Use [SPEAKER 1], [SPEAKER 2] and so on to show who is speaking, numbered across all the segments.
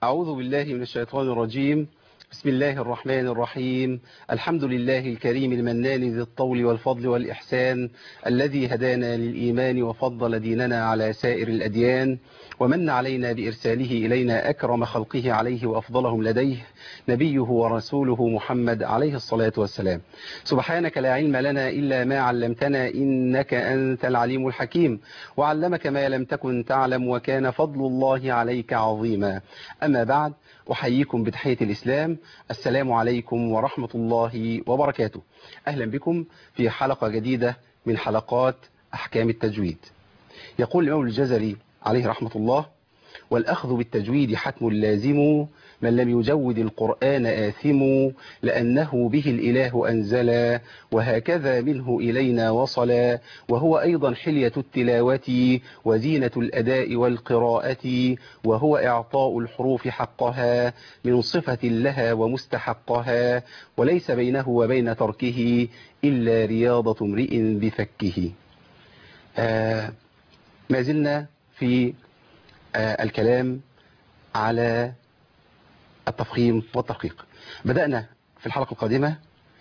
[SPEAKER 1] أعوذ بالله من الشيطان الرجيم بسم الله الرحمن الرحيم الحمد لله الكريم المنان ذي الطول والفضل والإحسان الذي هدانا للإيمان وفضل ديننا على سائر الأديان ومن علينا بإرساله إلينا أكرم خلقه عليه وأفضلهم لديه نبيه ورسوله محمد عليه الصلاة والسلام سبحانك لا علم لنا إلا ما علمتنا إنك أنت العليم الحكيم وعلمك ما لم تكن تعلم وكان فضل الله عليك عظيما أما بعد أحييكم بتحية الإسلام السلام عليكم ورحمة الله وبركاته أهلا بكم في حلقة جديدة من حلقات أحكام التجويد يقول الإمام الجزري عليه رحمة الله والأخذ بالتجويد حتم لازم من لم يجود القرآن آثم لأنه به الإله أنزل وهكذا منه إلينا وصل وهو أيضا حلية التلاوة وزينة الأداء والقراءة وهو إعطاء الحروف حقها من صفة لها ومستحقها وليس بينه وبين تركه إلا رياضة امرئ بفكه آه ما زلنا في آه الكلام على التفخيم والترقيق بدأنا في الحلقة القادمة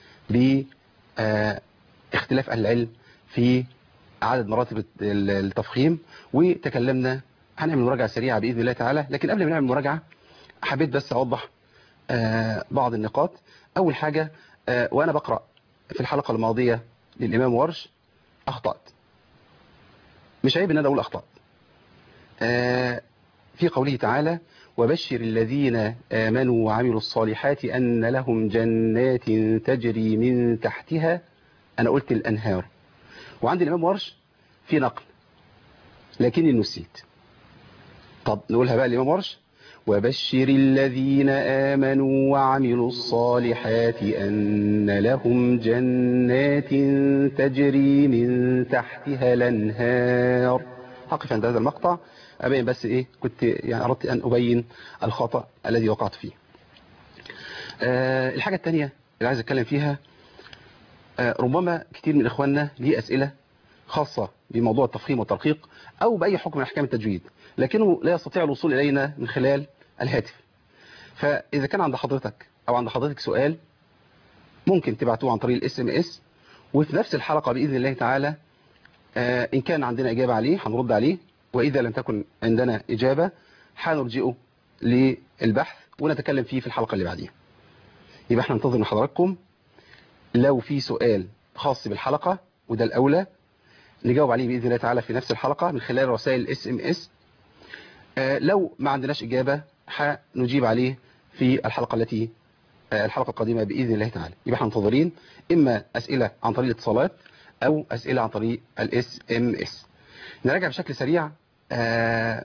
[SPEAKER 1] باختلاف أهل العلم في عدد مراتب التفخيم وتكلمنا هنعمل مراجعة سريعة بإذن الله تعالى لكن قبل ما نعمل مراجعة حبيت بس أوضح بعض النقاط أول حاجة وأنا بقرأ في الحلقة الماضية للإمام ورش أخطأت مش عيب ان انا اقول اخطأت في قوله تعالى وبشر الذين آمنوا وعملوا الصالحات أن لهم جنات تجري من تحتها أنا قلت الأنهار وعند الإمام ورش في نقل لكني نسيت طب نقولها بقى الإمام ورش وبشر الذين آمنوا وعملوا الصالحات أن لهم جنات تجري من تحتها الأنهار أقف عند هذا المقطع أبين بس إيه كنت يعني أردت أن أبين الخطأ الذي وقعت فيه أه الحاجة الثانية اللي عايز أتكلم فيها أه ربما كتير من إخواننا ليه أسئلة خاصة بموضوع التفخيم والترقيق أو بأي حكم من أحكام التجويد لكنه لا يستطيع الوصول إلينا من خلال الهاتف فإذا كان عند حضرتك أو عند حضرتك سؤال ممكن تبعتوه عن طريق الاس ام اس وفي نفس الحلقة بإذن الله تعالى آه إن كان عندنا إجابة عليه هنرد عليه وإذا لم تكن عندنا إجابة هنرجئه للبحث ونتكلم فيه في الحلقة اللي بعديها يبقى احنا ننتظر من حضراتكم لو في سؤال خاص بالحلقة وده الأولى نجاوب عليه بإذن الله تعالى في نفس الحلقة من خلال رسائل الاس ام اس لو ما عندناش إجابة هنجيب عليه في الحلقة التي آه الحلقة القادمة بإذن الله تعالى يبقى احنا منتظرين إما أسئلة عن طريق الاتصالات أو أسئلة عن طريق الاس ام اس نراجع بشكل سريع آآ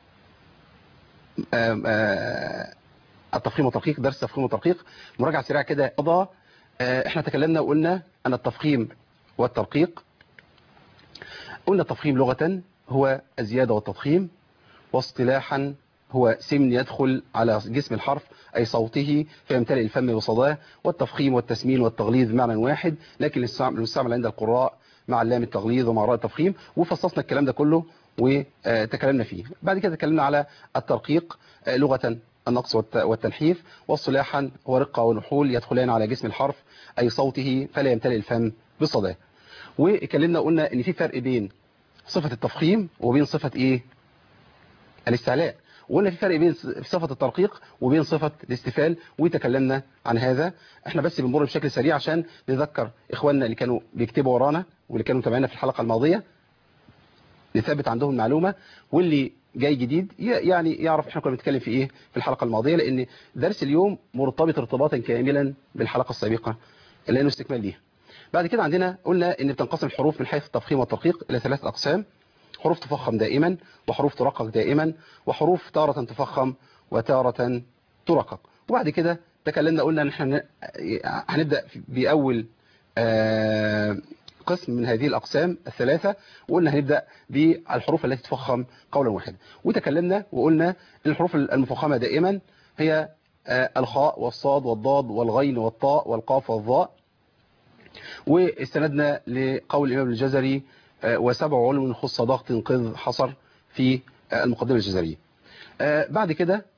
[SPEAKER 1] آآ التفخيم والترقيق درس التفخيم والترقيق مراجعة سريعة كده قضى احنا تكلمنا وقلنا أن التفخيم والترقيق قلنا التفخيم لغة هو الزيادة والتضخيم واصطلاحا هو سمن يدخل على جسم الحرف أي صوته فيمتلئ الفم بصداه والتفخيم والتسمين والتغليظ معنى واحد لكن المستعمل عند القراء مع اللام التغليظ ومع راء التفخيم وفصصنا الكلام ده كله وتكلمنا فيه بعد كده تكلمنا على الترقيق لغة النقص والتنحيف واصطلاحا هو رقة ونحول يدخلان على جسم الحرف أي صوته فلا يمتلئ الفم بصداه واتكلمنا وقلنا ان في فرق بين صفة التفخيم وبين صفة ايه الاستعلاء وقلنا في فرق بين صفة الترقيق وبين صفة الاستفال وتكلمنا عن هذا احنا بس بنمر بشكل سريع عشان نذكر اخواننا اللي كانوا بيكتبوا ورانا واللي كانوا متابعينا في الحلقة الماضية نثبت عندهم المعلومة واللي جاي جديد يعني يعرف احنا كنا بنتكلم في ايه في الحلقة الماضية لان درس اليوم مرتبط ارتباطا كاملا بالحلقة السابقة لانه استكمال ليها بعد كده عندنا قلنا ان بتنقسم الحروف من حيث التفخيم والترقيق الى ثلاث اقسام حروف تفخم دائما وحروف ترقق دائما وحروف تارة تفخم وتارة ترقق وبعد كده تكلمنا قلنا ان احنا هنبدأ باول قسم من هذه الأقسام الثلاثة وقلنا هنبدأ بالحروف التي تفخم قولا واحدا وتكلمنا وقلنا ان الحروف المفخمة دائما هي الخاء والصاد والضاد والغين والطاء والقاف والظاء واستندنا لقول الإمام الجزري وسبع علم خص ضغط قذ حصر في المقدمة الجزرية بعد كده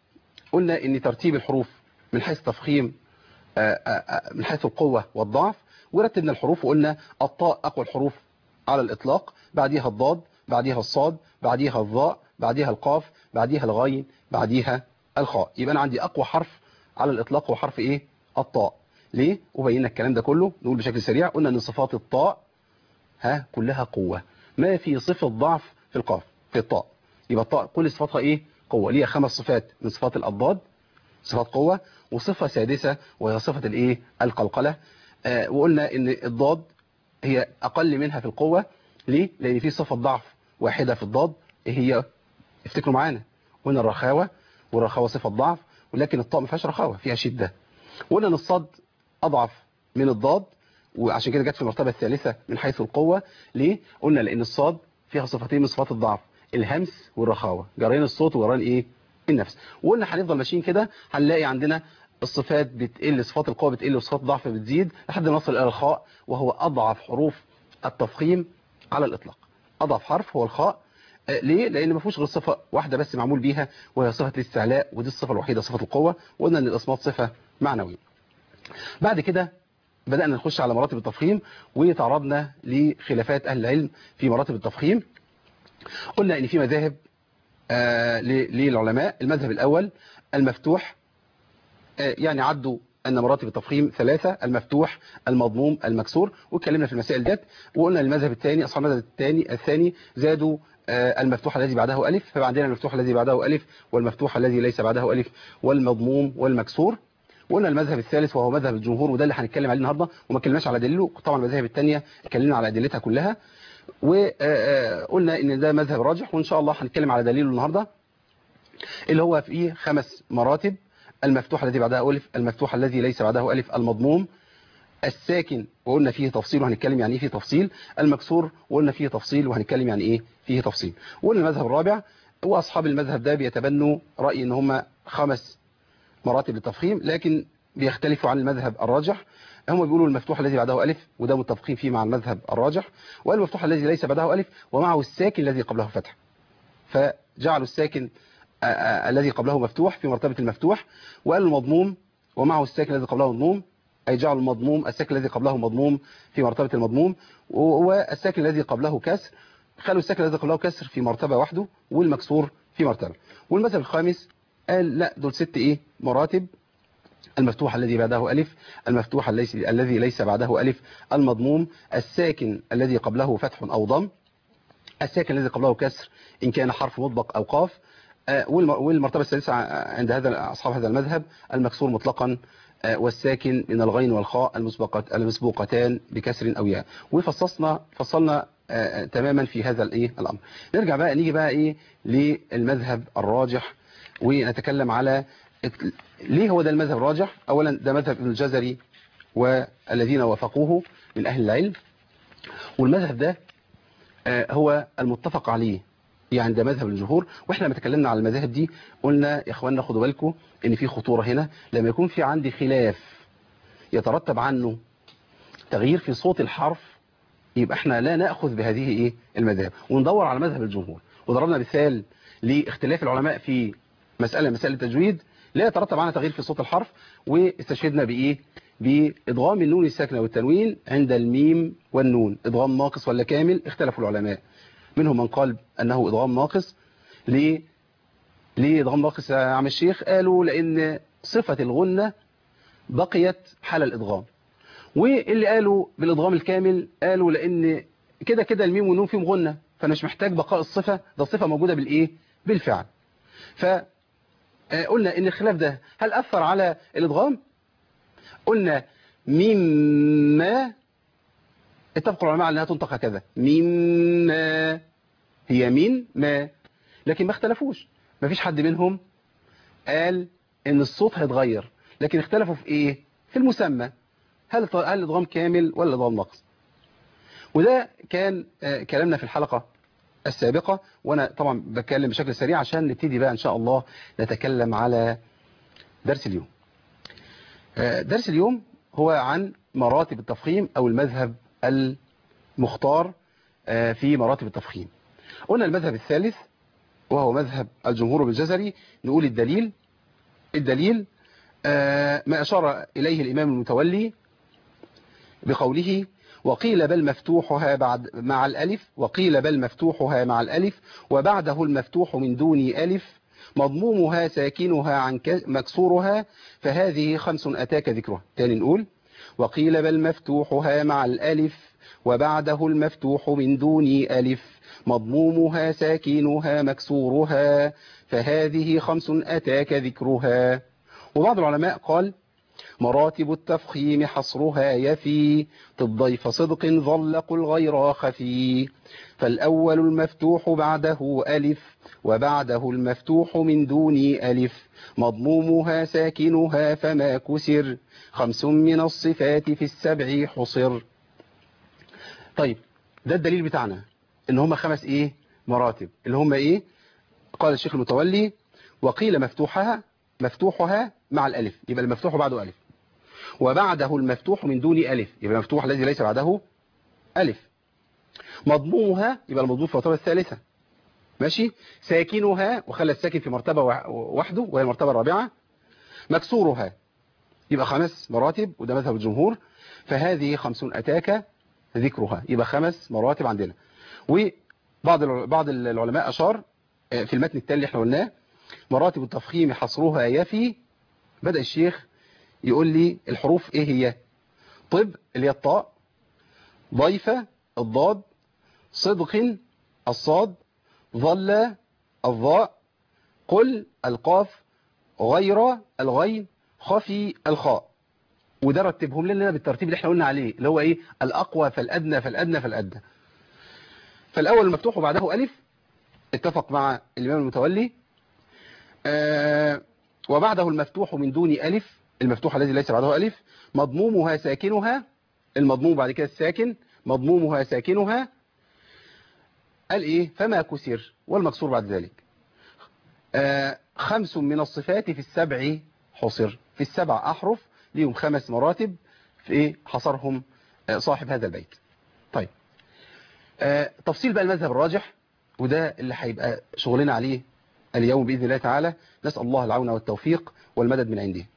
[SPEAKER 1] قلنا ان ترتيب الحروف من حيث تفخيم آه، آه، آه، من حيث القوة والضعف ورتبنا الحروف وقلنا الطاء أقوى الحروف على الإطلاق بعديها الضاد بعديها الصاد بعديها الظاء بعديها القاف بعديها الغين بعديها الخاء يبقى أنا عندي أقوى حرف على الإطلاق هو حرف إيه الطاء ليه وبينا الكلام ده كله نقول بشكل سريع قلنا أن صفات الطاء ها كلها قوة ما في صفة ضعف في القاف في الطاء يبقى الطاء كل صفاتها إيه قوة ليها خمس صفات من صفات الأضداد صفات قوة وصفة سادسة وهي صفة الايه القلقلة آه وقلنا ان الضاد هي اقل منها في القوة ليه لان في صفة ضعف واحدة في الضاد إيه هي افتكروا معانا قلنا الرخاوة والرخاوة صفة ضعف ولكن الطاء ما فيهاش رخاوة فيها شدة وقلنا ان الصاد اضعف من الضاد وعشان كده جت في المرتبة الثالثة من حيث القوة ليه قلنا لان الصاد فيها صفتين من صفات الضعف الهمس والرخاوة جرين الصوت وجرين ايه النفس وقلنا هنفضل ماشيين كده هنلاقي عندنا الصفات بتقل صفات القوة بتقل وصفات الضعف بتزيد لحد ما نصل الى الخاء وهو اضعف حروف التفخيم على الاطلاق اضعف حرف هو الخاء آه، ليه لان ما فيهوش غير صفه واحده بس معمول بيها وهي صفه الاستعلاء ودي الصفه الوحيده صفه القوه وقلنا ان الاصمات صفه معنويه بعد كده بدأنا نخش على مراتب التفخيم وتعرضنا لخلافات أهل العلم في مراتب التفخيم قلنا إن في مذاهب آه، ل- للعلماء المذهب الأول المفتوح آه، يعني عدوا أن مراتب التفخيم ثلاثة المفتوح المضموم المكسور واتكلمنا في المسائل ديت وقلنا المذهب الثاني أصحاب المذهب الثاني الثاني زادوا آه، المفتوح الذي بعده ألف فبقى عندنا المفتوح الذي بعده ألف والمفتوح الذي ليس بعده ألف والمضموم والمكسور وقلنا المذهب الثالث وهو مذهب الجمهور وده اللي هنتكلم عليه النهارده وما اتكلمناش على دليله طبعا المذاهب الثانيه اتكلمنا على ادلتها كلها وقلنا ان ده مذهب راجح وان شاء الله هنتكلم على دليله النهارده اللي هو فيه خمس مراتب المفتوح الذي بعده ألف المفتوح الذي ليس بعده ألف المضموم الساكن وقلنا فيه تفصيل وهنتكلم يعني ايه فيه تفصيل المكسور وقلنا فيه تفصيل وهنتكلم يعني ايه فيه تفصيل وقلنا المذهب الرابع واصحاب المذهب ده بيتبنوا رأي ان هم خمس مراتب للتفخيم لكن بيختلفوا عن المذهب الراجح هم بيقولوا المفتوح الذي بعده ألف وده متفقين فيه مع المذهب الراجح والمفتوح الذي ليس بعده ألف ومعه الساكن الذي قبله فتح فجعلوا الساكن آه، آه، الذي قبله مفتوح في مرتبة المفتوح وقالوا المضموم ومعه الساكن الذي قبله مضموم أي جعلوا المضموم الساكن الذي قبله مضموم في مرتبة المضموم و- والساكن الذي قبله كسر خلوا الساكن الذي قبله كسر في مرتبة وحده والمكسور في مرتبة والمذهب الخامس قال لا دول ست ايه مراتب المفتوح الذي بعده ألف المفتوح الذي الذي ليس بعده ألف المضموم الساكن الذي قبله فتح أو ضم الساكن الذي قبله كسر إن كان حرف مطبق أو قاف آه، والم- والمرتبة السادسة عند هذا أصحاب هذا المذهب المكسور مطلقا آه، والساكن من الغين والخاء المسبقت المسبوقتان بكسر أو ياء وفصصنا فصلنا آه، تماما في هذا الايه الامر نرجع بقى نيجي بقى ايه للمذهب الراجح ونتكلم على ات- ليه هو ده المذهب الراجح اولا ده مذهب ابن الجزري والذين وافقوه من اهل العلم والمذهب ده آه، هو المتفق عليه يعني ده مذهب الجمهور واحنا لما تكلمنا على المذاهب دي قلنا يا اخواننا خدوا بالكم ان في خطوره هنا لما يكون في عندي خلاف يترتب عنه تغيير في صوت الحرف يبقى احنا لا ناخذ بهذه ايه المذاهب وندور على مذهب الجمهور وضربنا مثال لاختلاف العلماء في مساله مسائل التجويد لا يترتب عنها تغيير في صوت الحرف واستشهدنا بايه بادغام النون الساكنه والتنوين عند الميم والنون ادغام ناقص ولا كامل اختلفوا العلماء منهم من قال انه ادغام ناقص ليه ليه ادغام ناقص يا عم الشيخ قالوا لان صفه الغنه بقيت حال الادغام واللي قالوا بالادغام الكامل قالوا لان كده كده الميم والنون فيهم غنه فانا مش محتاج بقاء الصفه ده الصفه موجوده بالايه بالفعل ف آه، قلنا ان الخلاف ده هل اثر على الادغام قلنا مما اتفقوا العلماء على انها تنطق هكذا مما هي من ما لكن ما اختلفوش ما فيش حد منهم قال ان الصوت هيتغير لكن اختلفوا في ايه في المسمى هل هل الادغام كامل ولا ادغام ناقص وده كان آه، كلامنا في الحلقة السابقة وانا طبعا بتكلم بشكل سريع عشان نبتدي بقى ان شاء الله نتكلم على درس اليوم آه، درس اليوم هو عن مراتب التفخيم او المذهب المختار آه، في مراتب التفخيم قلنا المذهب الثالث وهو مذهب الجمهور بالجزري نقول الدليل الدليل آه، ما أشار إليه الإمام المتولي بقوله وقيل بل مفتوحها بعد مع الألف وقيل بل مفتوحها مع الألف وبعده المفتوح من دون ألف مضمومها ساكنها عن ك- مكسورها فهذه خمس أتاك ذكرها تاني نقول وقيل بل مفتوحها مع الألف وبعده المفتوح من دون ألف مضمومها ساكنها مكسورها فهذه خمس أتاك ذكرها وبعض العلماء قال مراتب التفخيم حصرها يفي الضيف صدق ظل قل غير خفي فالأول المفتوح بعده ألف وبعده المفتوح من دون ألف مضمومها ساكنها فما كسر خمس من الصفات في السبع حصر طيب ده الدليل بتاعنا ان هم خمس ايه مراتب اللي هم ايه قال الشيخ المتولي وقيل مفتوحها مفتوحها مع الالف يبقى المفتوح بعده الف وبعده المفتوح من دون ألف يبقى المفتوح الذي ليس بعده ألف مضمومها يبقى المضموم في المرتبة الثالثة ماشي ساكنها وخلى الساكن في مرتبة وح- وحده وهي المرتبة الرابعة مكسورها يبقى خمس مراتب وده مذهب الجمهور فهذه خمسون أتاك ذكرها يبقى خمس مراتب عندنا وبعض الع- بعض العلماء أشار آه، في المتن التالي اللي احنا قلناه مراتب التفخيم حصرها يفي بدأ الشيخ يقول لي الحروف ايه هي طب اللي هي الطاء ضيفة الضاد صدق الصاد ظل الضاء قل القاف غير الغين خفي الخاء وده رتبهم لنا بالترتيب اللي احنا قلنا عليه اللي هو ايه الاقوى فالادنى فالادنى فالادنى فالاول المفتوح وبعده الف اتفق مع الامام المتولي آه وبعده المفتوح من دون ألف المفتوح الذي ليس بعده ألف مضمومها ساكنها المضموم بعد كده الساكن مضمومها ساكنها قال إيه فما كسر والمكسور بعد ذلك آه خمس من الصفات في السبع حصر في السبع أحرف ليهم خمس مراتب في إيه حصرهم آه صاحب هذا البيت طيب آه تفصيل بقى المذهب الراجح وده اللي هيبقى شغلنا عليه اليوم بإذن الله تعالى نسأل الله العون والتوفيق والمدد من عنده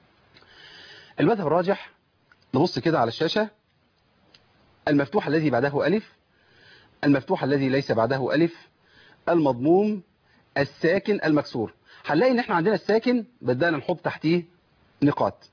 [SPEAKER 1] المذهب الراجح نبص كده على الشاشة المفتوح الذي بعده ألف المفتوح الذي ليس بعده ألف المضموم الساكن المكسور هنلاقي ان احنا عندنا الساكن بدأنا نحط تحتيه نقاط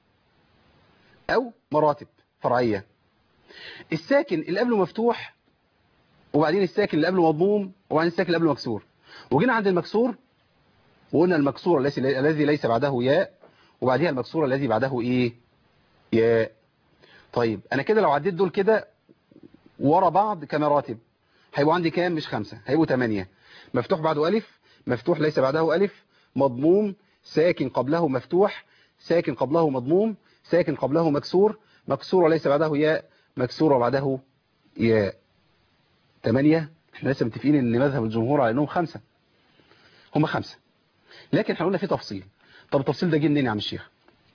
[SPEAKER 1] او مراتب فرعية الساكن اللي قبله مفتوح وبعدين الساكن اللي قبله مضموم وبعدين الساكن اللي قبله مكسور وجينا عند المكسور وقلنا المكسور الذي الذي ليس بعده ياء وبعدها المكسور الذي بعده ايه ياء طيب انا كده لو عديت دول كده ورا بعض كمراتب هيبقوا عندي كام مش خمسة هيبقوا ثمانية مفتوح بعده ألف مفتوح ليس بعده ألف مضموم ساكن قبله مفتوح ساكن قبله مضموم ساكن قبله مكسور مكسور وليس بعده ياء مكسور وبعده ياء ثمانية احنا لسه متفقين ان مذهب الجمهور على انهم خمسة هم خمسة لكن احنا قلنا في تفصيل طب التفصيل ده جه منين يا عم الشيخ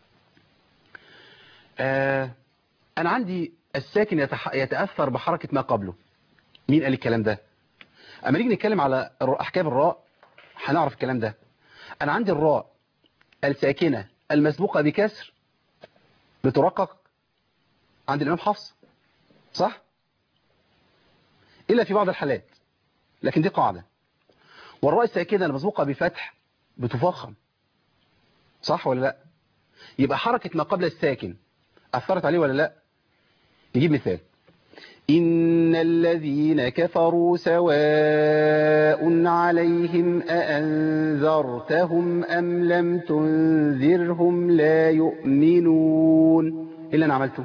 [SPEAKER 1] آه انا عندي الساكن يتح... يتأثر بحركة ما قبله مين قال الكلام ده اما نيجي نتكلم على الر- احكام الراء هنعرف الكلام ده انا عندي الراء الساكنة المسبوقة بكسر بترقق عند الامام حفص صح الا في بعض الحالات لكن دي قاعدة والراء الساكنة المسبوقة بفتح بتفخم صح ولا لا يبقى حركة ما قبل الساكن أثرت عليه ولا لا نجيب مثال إن الذين كفروا سواء عليهم أأنذرتهم أم لم تنذرهم لا يؤمنون إيه اللي أنا عملته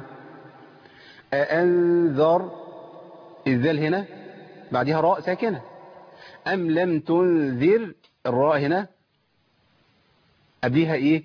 [SPEAKER 1] أأنذر الذال هنا بعدها راء ساكنة أم لم تنذر الراء هنا قبليها إيه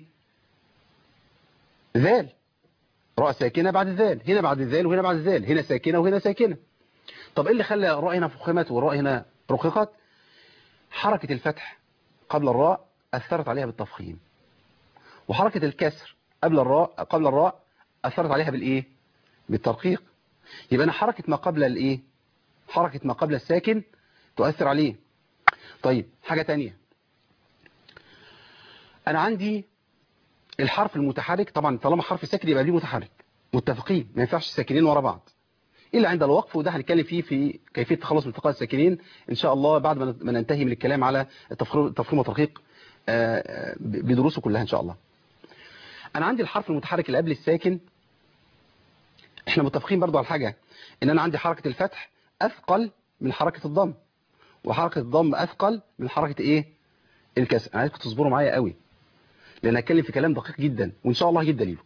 [SPEAKER 1] ذال راء ساكنة بعد الذال هنا بعد الذال وهنا بعد الذال هنا ساكنة وهنا ساكنة طب إيه اللي خلى الراء هنا فخمت والراء هنا رققت حركة الفتح قبل الراء أثرت عليها بالتفخيم وحركة الكسر قبل الراء قبل الراء أثرت عليها بالإيه بالترقيق يبقى أنا حركة ما قبل الإيه حركة ما قبل الساكن تؤثر عليه طيب حاجة تانية أنا عندي الحرف المتحرك طبعا طالما حرف ساكن يبقى ليه متحرك متفقين ما ينفعش ساكنين ورا بعض الا عند الوقف وده هنتكلم فيه في كيفيه التخلص من التقاء الساكنين ان شاء الله بعد ما ننتهي من الكلام على التفخيم التفخيم والترقيق بدروسه كلها ان شاء الله انا عندي الحرف المتحرك اللي قبل الساكن احنا متفقين برضو على حاجه ان انا عندي حركه الفتح اثقل من حركه الضم وحركه الضم اثقل من حركه ايه الكسر انا عايزكم تصبروا معايا قوي لان هتكلم في كلام دقيق جدا وان شاء الله هجيب دليله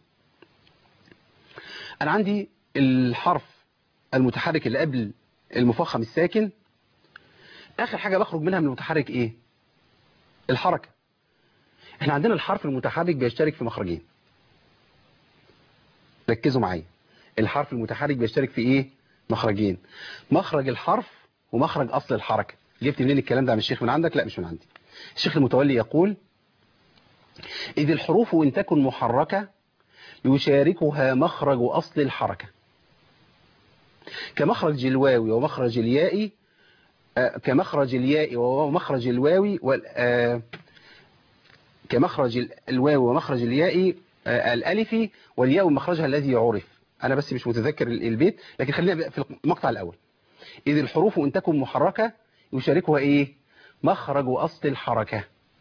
[SPEAKER 1] انا عندي الحرف المتحرك اللي قبل المفخم الساكن اخر حاجه بخرج منها من المتحرك ايه الحركه احنا عندنا الحرف المتحرك بيشترك في مخرجين ركزوا معايا الحرف المتحرك بيشترك في ايه مخرجين مخرج الحرف ومخرج اصل الحركه جبت منين الكلام ده من الشيخ من عندك لا مش من عندي الشيخ المتولي يقول إذ الحروف إن تكن محركة يشاركها مخرج أصل الحركة كمخرج الواو ومخرج الياء آه كمخرج الياء ومخرج الواو آه كمخرج الواو ومخرج الياء آه الألف والياء مخرجها الذي يعرف أنا بس مش متذكر البيت لكن خلينا في المقطع الأول إذ الحروف إن تكن محركة يشاركها إيه مخرج أصل الحركة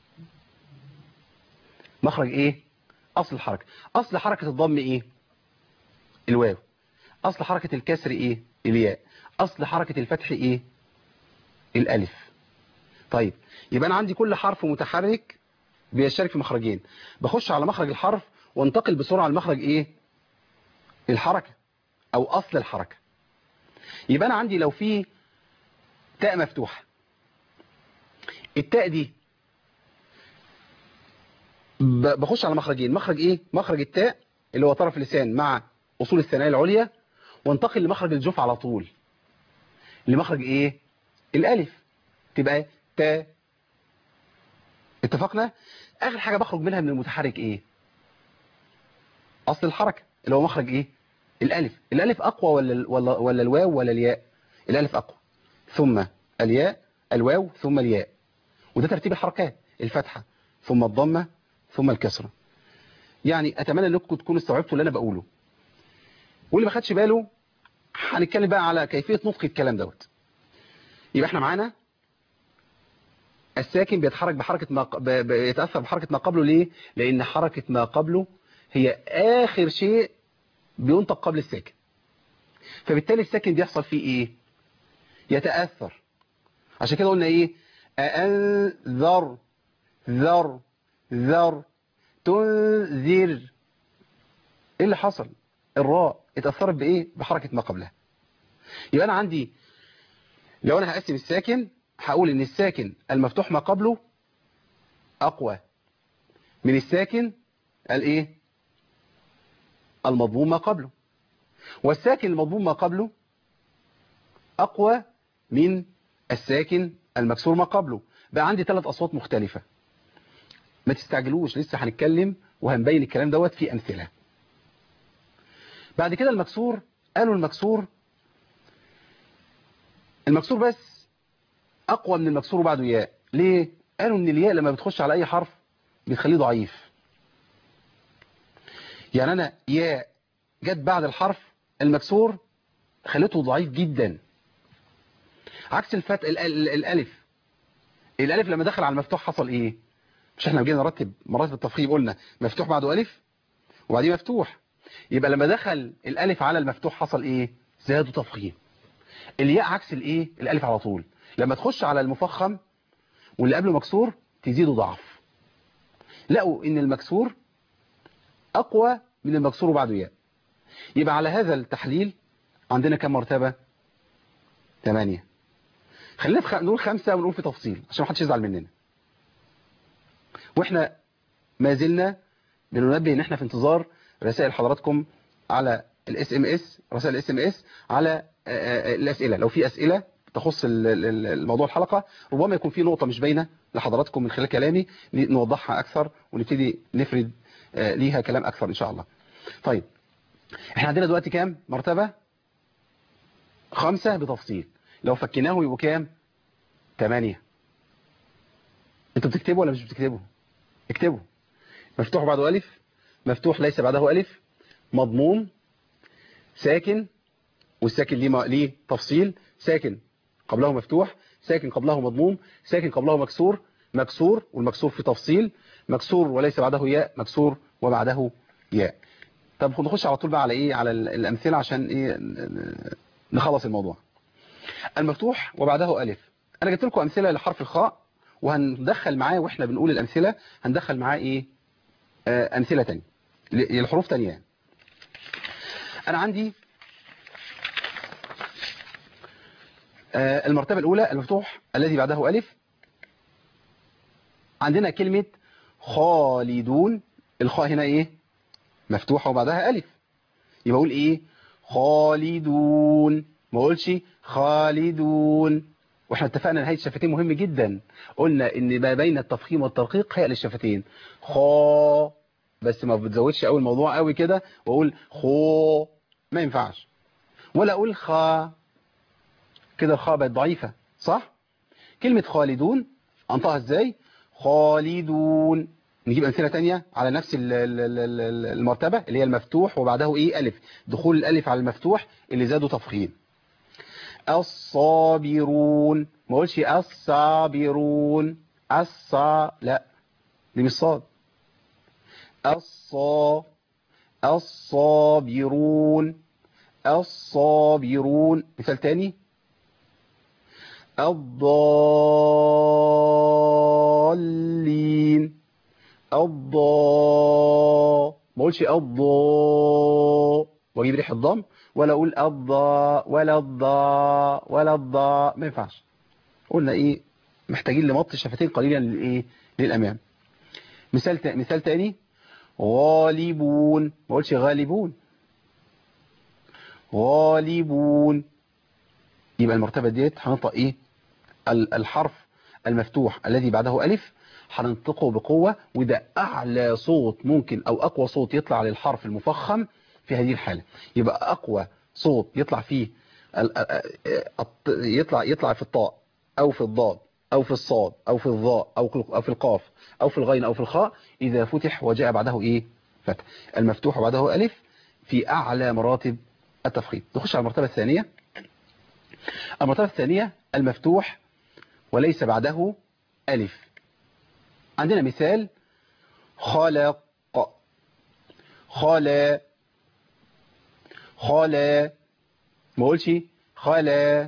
[SPEAKER 1] مخرج ايه اصل الحركة اصل حركة الضم ايه الواو اصل حركة الكسر ايه الياء اصل حركة الفتح ايه الالف طيب يبقى انا عندي كل حرف متحرك بيشترك في مخرجين بخش على مخرج الحرف وانتقل بسرعة لمخرج ايه الحركة او اصل الحركة يبقى انا عندي لو في تاء مفتوحة التاء دي بخش على مخرجين مخرج ايه مخرج التاء اللي هو طرف اللسان مع اصول الثنايا العليا وانتقل لمخرج الجوف على طول لمخرج ايه الالف تبقى تاء اتفقنا اخر حاجة بخرج منها من المتحرك ايه اصل الحركة اللي هو مخرج ايه الالف الالف اقوى ولا ولا ولا الواو ولا الياء الالف اقوى ثم الياء الواو ثم الياء وده ترتيب الحركات الفتحة ثم الضمه ثم الكسرة يعني أتمنى أنكم تكونوا استوعبتوا اللي أنا بقوله واللي ما خدش باله هنتكلم بقى على كيفية نطق الكلام دوت يبقى احنا معانا الساكن بيتحرك بحركة ما ق... ب... بيتأثر بحركة ما قبله ليه لأن حركة ما قبله هي آخر شيء بينطق قبل الساكن فبالتالي الساكن بيحصل فيه ايه يتأثر عشان كده قلنا ايه أنذر ذر ذر تنذر ايه اللي حصل الراء اتأثرت بايه بحركة ما قبلها يبقى انا عندي لو انا هقسم الساكن هقول ان الساكن المفتوح ما قبله اقوى من الساكن الايه المضموم ما قبله والساكن المضموم ما قبله اقوى من الساكن المكسور ما قبله بقى عندي ثلاث اصوات مختلفة ما تستعجلوش لسه هنتكلم وهنبين الكلام دوت في امثله بعد كده المكسور قالوا المكسور المكسور بس اقوى من المكسور وبعده ياء ليه قالوا ان الياء لما بتخش على اي حرف بتخليه ضعيف يعني انا ياء جت بعد الحرف المكسور خليته ضعيف جدا عكس الفت ال ال الالف الالف لما دخل على المفتوح حصل ايه مش احنا جينا نرتب مراتب التفخيم قلنا مفتوح بعده الف وبعدين مفتوح يبقى لما دخل الالف على المفتوح حصل ايه زادوا تفخيم الياء عكس الايه الالف على طول لما تخش على المفخم واللي قبله مكسور تزيده ضعف لقوا ان المكسور اقوى من المكسور وبعده ياء يبقى على هذا التحليل عندنا كم مرتبة ثمانية خلينا في خ... نقول خمسة ونقول في تفصيل عشان ما حدش يزعل مننا واحنا ما زلنا بننبه ان احنا في انتظار رسائل حضراتكم على الاس ام اس رسائل الاس ام اس على الاسئله لو في اسئله تخص الموضوع الحلقه ربما يكون في نقطه مش باينه لحضراتكم من خلال كلامي نوضحها اكثر ونبتدي نفرد ليها كلام اكثر ان شاء الله طيب احنا عندنا دلوقتي كام مرتبه خمسة بتفصيل لو فكناه يبقوا كام ثمانية انتوا بتكتبوا ولا مش بتكتبوا اكتبوا مفتوح بعده الف مفتوح ليس بعده ألف مضموم ساكن والساكن ليه ليه تفصيل ساكن قبله مفتوح ساكن قبله مضموم ساكن قبله مكسور مكسور والمكسور في تفصيل مكسور وليس بعده ياء مكسور وبعده ياء طب نخش على طول بقى على ايه على الامثله عشان ايه نخلص الموضوع المفتوح وبعده الف انا جبت لكم امثله لحرف الخاء وهندخل معاه واحنا بنقول الامثله هندخل معاه ايه آه امثله ثانيه للحروف ثانيه يعني. انا عندي آه المرتبه الاولى المفتوح الذي بعده الف عندنا كلمه خالدون الخاء هنا ايه مفتوحه وبعدها الف يبقى اقول ايه خالدون ما اقولش خالدون واحنا اتفقنا ان هيئه الشفتين مهم جدا قلنا ان ما بين التفخيم والترقيق هيئه للشفتين خا بس ما بتزودش قوي الموضوع قوي كده واقول خو ما ينفعش ولا اقول خا كده الخاء بقت ضعيفه صح كلمه خالدون انطقها ازاي خالدون نجيب امثله تانية على نفس المرتبه اللي هي المفتوح وبعده ايه الف دخول الالف على المفتوح اللي زادوا تفخيم الصابرون ما اقولش الصابرون الصا لا دي مش صاد الصا الصابرون الصابرون مثال تاني الضالين الضا ما اقولش الضا واجيب ريح الضم ولا اقول الضا ولا الضا ولا الضا ما ينفعش قلنا ايه محتاجين لمط الشفتين قليلا للايه للامام مثال تا... مثال تاني غالبون ما اقولش غالبون غالبون يبقى المرتبه ديت هننطق ايه الحرف المفتوح الذي بعده الف هننطقه بقوه وده اعلى صوت ممكن او اقوى صوت يطلع للحرف المفخم في هذه الحالة يبقى أقوى صوت يطلع فيه يطلع يطلع في الطاء أو في الضاد أو في الصاد أو في الظاء أو أو في القاف أو في الغين أو في الخاء إذا فتح وجاء بعده إيه فتح المفتوح وبعده ألف في أعلى مراتب التفخيم نخش على المرتبة الثانية المرتبة الثانية المفتوح وليس بعده ألف عندنا مثال خلق خلق خلا ما اقولش خلا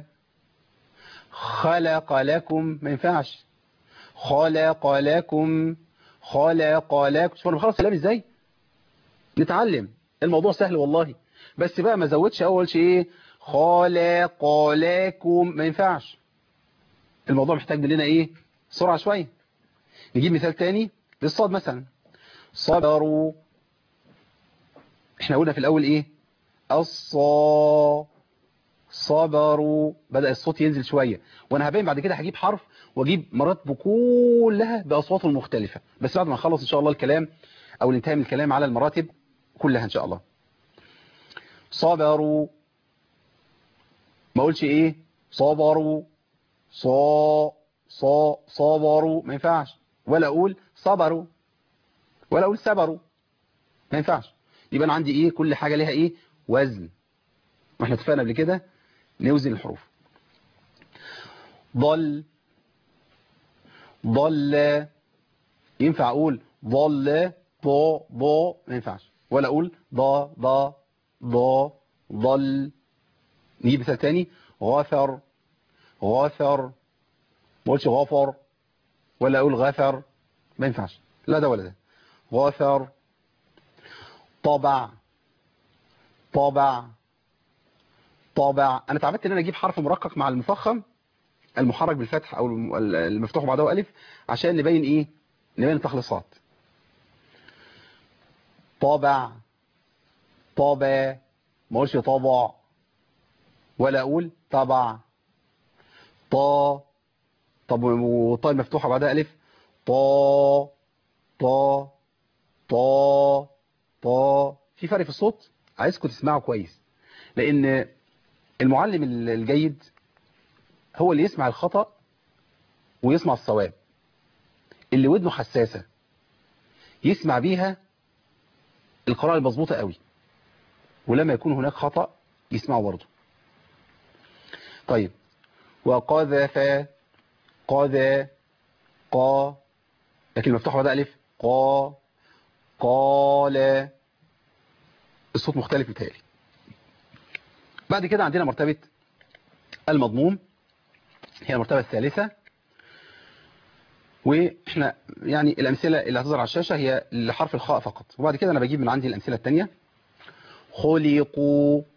[SPEAKER 1] خلق لكم ما ينفعش خلق لكم خلق لكم شوفوا انا بخلص كلام ازاي نتعلم الموضوع سهل والله بس بقى ما زودش اول شيء ايه خلق لكم ما ينفعش الموضوع محتاج مننا ايه سرعه شويه نجيب مثال تاني للصاد مثلا صبروا احنا قلنا في الاول ايه الصا صبروا بدأ الصوت ينزل شوية وانا هبين بعد كده هجيب حرف واجيب مراتبه كلها باصواته المختلفة بس بعد ما نخلص ان شاء الله الكلام او ننتهي من الكلام على المراتب كلها ان شاء الله صبروا ما اقولش ايه صبروا صا صا صبروا ما ينفعش ولا اقول صبروا ولا اقول صبروا ما ينفعش يبقى انا عندي ايه كل حاجة ليها ايه وزن واحنا اتفقنا قبل كده نوزن الحروف ضل ضل ينفع اقول ضل ض ض ما ينفعش ولا اقول ض ض ض ضل نجيب مثال تاني غفر غفر ما اقولش غفر ولا اقول غفر ما ينفعش لا ده ولا ده غفر طبع طابع طابع انا اتعودت ان انا اجيب حرف مرقق مع المفخم المحرك بالفتح او المفتوح بعده الف عشان نبين ايه نبين التخليصات طابع طابع ما اقولش طابع ولا اقول طبع طا طب والطاء المفتوحه بعدها الف طا طا طا طا في فرق في الصوت عايزكم تسمعوا كويس لان المعلم الجيد هو اللي يسمع الخطأ ويسمع الصواب اللي ودنه حساسة يسمع بيها القراءة المظبوطة قوي ولما يكون هناك خطأ يسمعوا برضه طيب وقذف قذا قا لكن المفتوح بعد ألف قا قال الصوت مختلف بتالي بعد كده عندنا مرتبة المضموم هي المرتبة الثالثة واحنا يعني الأمثلة اللي هتظهر على الشاشة هي لحرف الخاء فقط وبعد كده أنا بجيب من عندي الأمثلة التانية خلقوا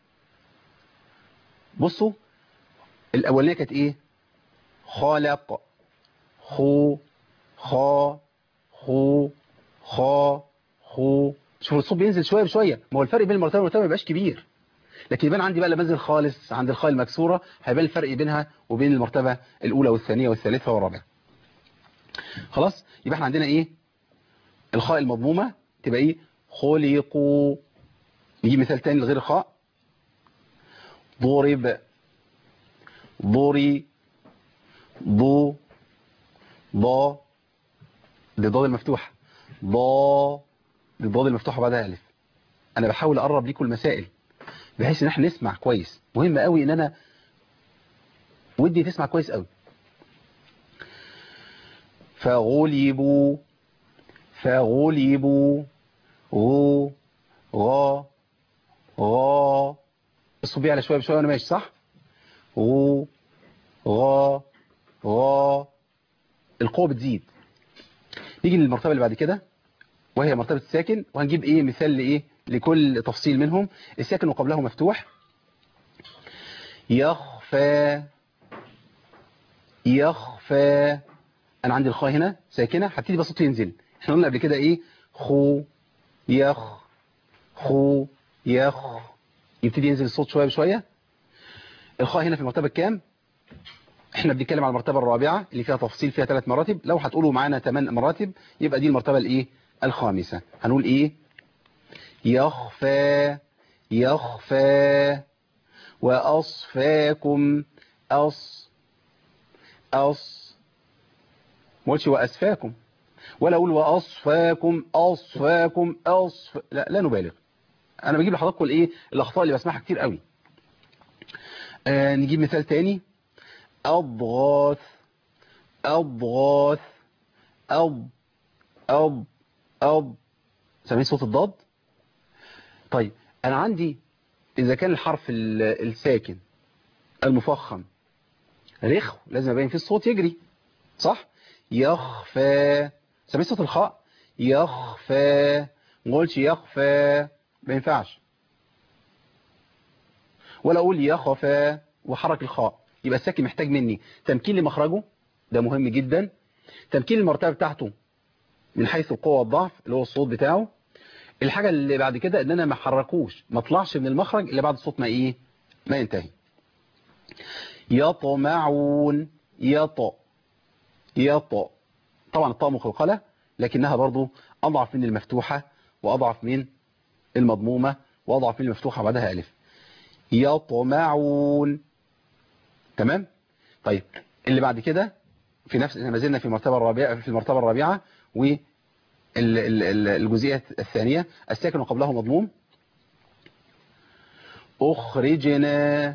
[SPEAKER 1] بصوا الأولانية كانت إيه خلق خو خا خو خا خو شوفوا الصوت بينزل شوية بشوية ما هو الفرق بين المرتبة والمرتبة ما بيبقاش كبير لكن يبان عندي بقى لما انزل خالص عند الخاء المكسورة هيبان الفرق بينها وبين المرتبة الأولى والثانية والثالثة والرابعة خلاص يبقى احنا عندنا ايه الخاء المضمومة تبقى ايه خلقوا نجيب مثال تاني لغير الخاء ضرب ضري ضو ضا دي الضاد المفتوحة ضا دي الضاد المفتوحة بعدها ألف أنا بحاول أقرب ليكم المسائل بحيث إن احنا نسمع كويس مهم قوي إن أنا ودي تسمع كويس قوي فغلبوا فغلبوا غو غا غا الصوت بيعلى شوية بشوية وأنا ماشي صح غو غا غا القوة بتزيد نيجي للمرتبة اللي بعد كده وهي مرتبة الساكن وهنجيب ايه مثال لايه لكل تفصيل منهم الساكن وقبله مفتوح يخفى يخفى انا عندي الخاء هنا ساكنة هبتدي بقى صوتي ينزل احنا قلنا قبل كده ايه خو يخ خو يخ يبتدي ينزل الصوت شوية بشوية الخاء هنا في المرتبة الكام احنا بنتكلم على المرتبة الرابعة اللي فيها تفصيل فيها ثلاث مراتب لو هتقولوا معانا ثمان مراتب يبقى دي المرتبة الايه الخامسة هنقول ايه يخفى يخفى وأصفاكم أص أص ما قلتش وأسفاكم ولا أقول وأصفاكم أصفاكم أصف لا لا نبالغ أنا بجيب لحضراتكم الإيه الأخطاء اللي بسمعها كتير قوي آه نجيب مثال تاني أضغاث أضغاث أض أض أض سامعين صوت الضاد طيب أنا عندي إذا كان الحرف الساكن المفخم رخو لازم أبين فيه الصوت يجري صح يخفى سامعين صوت الخاء يخفى ما قولش يخفى ما ينفعش ولا أقول يخفى وحرك الخاء يبقى الساكن محتاج مني تمكين لمخرجه ده مهم جدا تمكين المرتبة بتاعته من حيث القوة والضعف اللي هو الصوت بتاعه الحاجة اللي بعد كده ان انا ما حركوش ما اطلعش من المخرج اللي بعد الصوت ما ايه ما ينتهي يطمعون يط يط طبعا الطاء مخلقلة لكنها برضو اضعف من المفتوحة واضعف من المضمومة واضعف من المفتوحة بعدها الف يطمعون تمام طيب اللي بعد كده في نفس ما زلنا في المرتبة الرابعة في المرتبة الرابعة والجزئية الثانية الساكن وقبله مضموم أخرجنا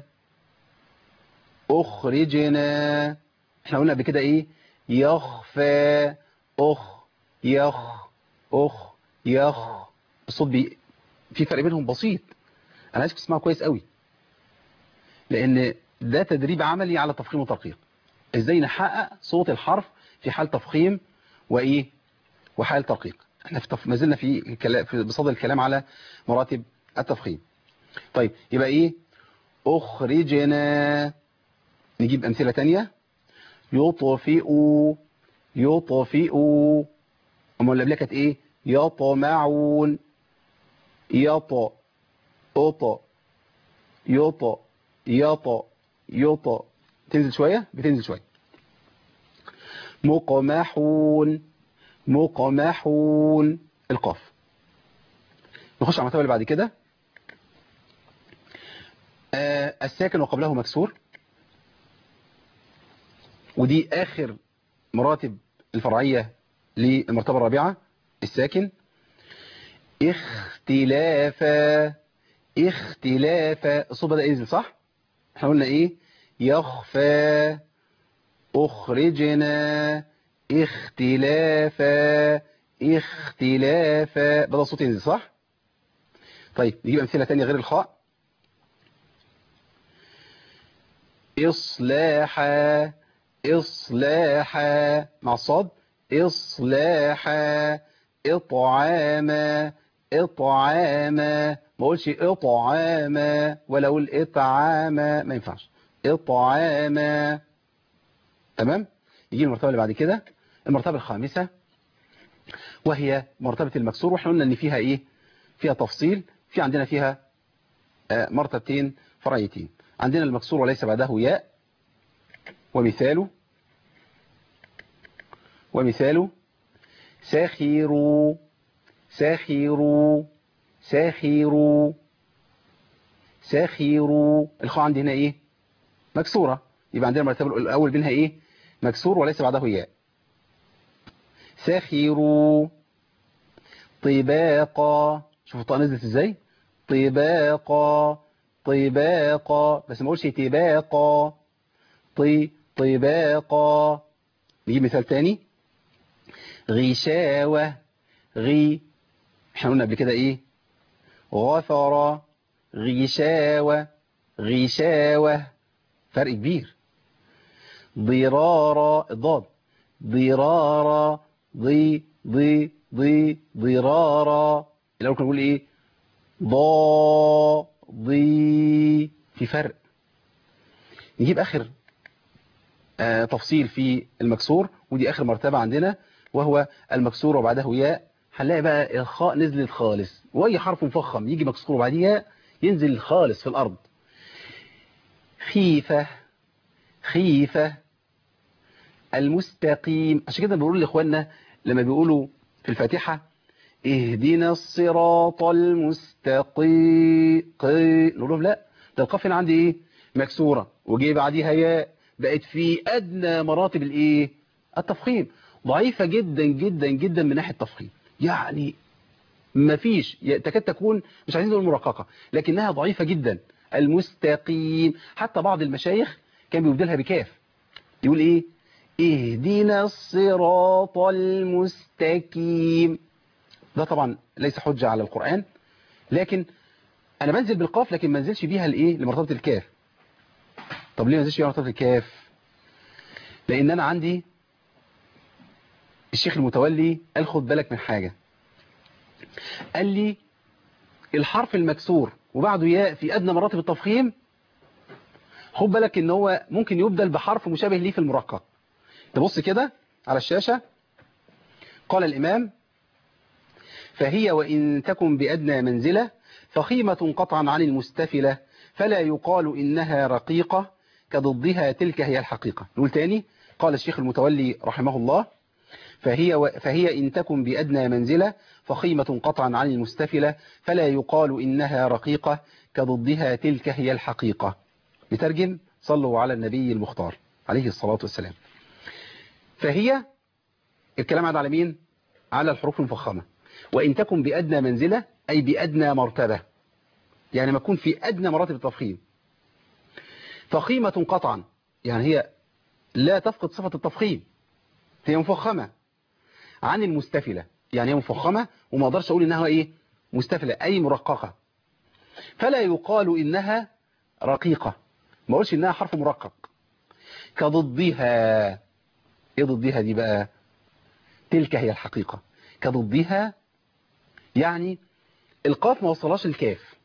[SPEAKER 1] أخرجنا احنا قلنا قبل كده ايه يخفى أخ يخ أخ يخ الصوت بي في فرق بينهم بسيط انا عايزكم تسمعوا كويس قوي لان ده تدريب عملي على تفخيم وترقيق ازاي نحقق صوت الحرف في حال تفخيم وايه وحال ترقيق احنا في تف... ما زلنا في, كلا... في بصدد الكلام على مراتب التفخيم طيب يبقى ايه اخرجنا نجيب امثله تانية يطفئوا يطفئوا اما اللي قبلها كانت ايه يطمعون يط أط يط يط يط تنزل شوية بتنزل شوية مقمحون مقمحون القاف نخش على المرتبة اللي بعد كده آه الساكن وقبله مكسور ودي آخر مراتب الفرعية للمرتبة الرابعة الساكن اختلافا اختلافا الصوت بدأ ينزل صح احنا قلنا ايه يخفى اخرجنا اختلافا اختلافا بدأ الصوت ينزل صح طيب نجيب امثله تانية غير الخاء اصلاحا اصلاحا مع الصاد اصلاحا اطعاما اطعاما ما اقولش اطعاما ولا اقول اطعاما ما ينفعش اطعاما تمام يجي المرتبه اللي بعد كده المرتبه الخامسه وهي مرتبه المكسور واحنا قلنا ان فيها ايه فيها تفصيل في عندنا فيها آه، مرتبتين فرعيتين عندنا المكسور وليس بعده ياء ومثاله ومثاله ساخروا ساخروا ساخروا ساخروا الخاء عندي هنا ايه مكسورة يبقى عندنا المرتبة الأول بينها ايه مكسور وليس بعده ياء ساخروا طباقا شوفوا الطاء نزلت ازاي طباقا طباقا بس ما اقولش طباقا طي طباقا نجيب مثال تاني غشاوة غي احنا قلنا قبل كده ايه غفر غشاوة غشاوة فرق كبير ضرارة الضاد ضرارة ضي ضي ضي ضرارة الأول كنا نقول ايه ضا ضي في فرق نجيب آخر آه تفصيل في المكسور ودي آخر مرتبة عندنا وهو المكسور وبعده ياء هنلاقي بقى الخاء نزلت خالص واي حرف مفخم يجي مكسور وبعديه ياء ينزل خالص في الارض خيفة خيفة المستقيم عشان كده بنقول لاخواننا لما بيقولوا في الفاتحة اهدنا الصراط المستقيم نقول لهم لا ده القاف هنا عندي ايه مكسورة وجي بعديها ياء بقت في ادنى مراتب الايه التفخيم ضعيفة جدا جدا جدا من ناحية التفخيم يعني مفيش تكاد تكون مش عايزين نقول مرققة لكنها ضعيفة جدا المستقيم حتى بعض المشايخ كان بيبدلها بكاف يقول ايه اهدنا الصراط المستقيم ده طبعا ليس حجة على القرآن لكن انا بنزل بالقاف لكن ما انزلش بيها لايه لمرتبة الكاف طب ليه ما انزلش بيها مرتبة الكاف لان انا عندي الشيخ المتولي قال خد بالك من حاجة قال لي الحرف المكسور وبعده ياء في أدنى مراتب التفخيم خد بالك ان هو ممكن يبدل بحرف مشابه ليه في المرقق تبص كده على الشاشة قال الإمام فهي وإن تكن بأدنى منزلة فخيمة قطعا عن المستفلة فلا يقال إنها رقيقة كضدها تلك هي الحقيقة نقول تاني قال الشيخ المتولي رحمه الله فهي, و... فهي إن تكن بأدنى منزلة فخيمة قطعا عن المستفلة فلا يقال إنها رقيقة كضدها تلك هي الحقيقة نترجم صلوا على النبي المختار عليه الصلاة والسلام فهي الكلام عاد على مين على الحروف المفخمة وإن تكن بأدنى منزلة أي بأدنى مرتبة يعني ما تكون في أدنى مراتب التفخيم فخيمة قطعا يعني هي لا تفقد صفة التفخيم هي مفخمة عن المستفلة يعني هي مفخمة وما اقدرش اقول انها ايه مستفلة اي مرققة فلا يقال انها رقيقة ما اقولش انها حرف مرقق كضدها ايه ضدها دي بقى تلك هي الحقيقة كضدها يعني القاف ما وصلهاش الكاف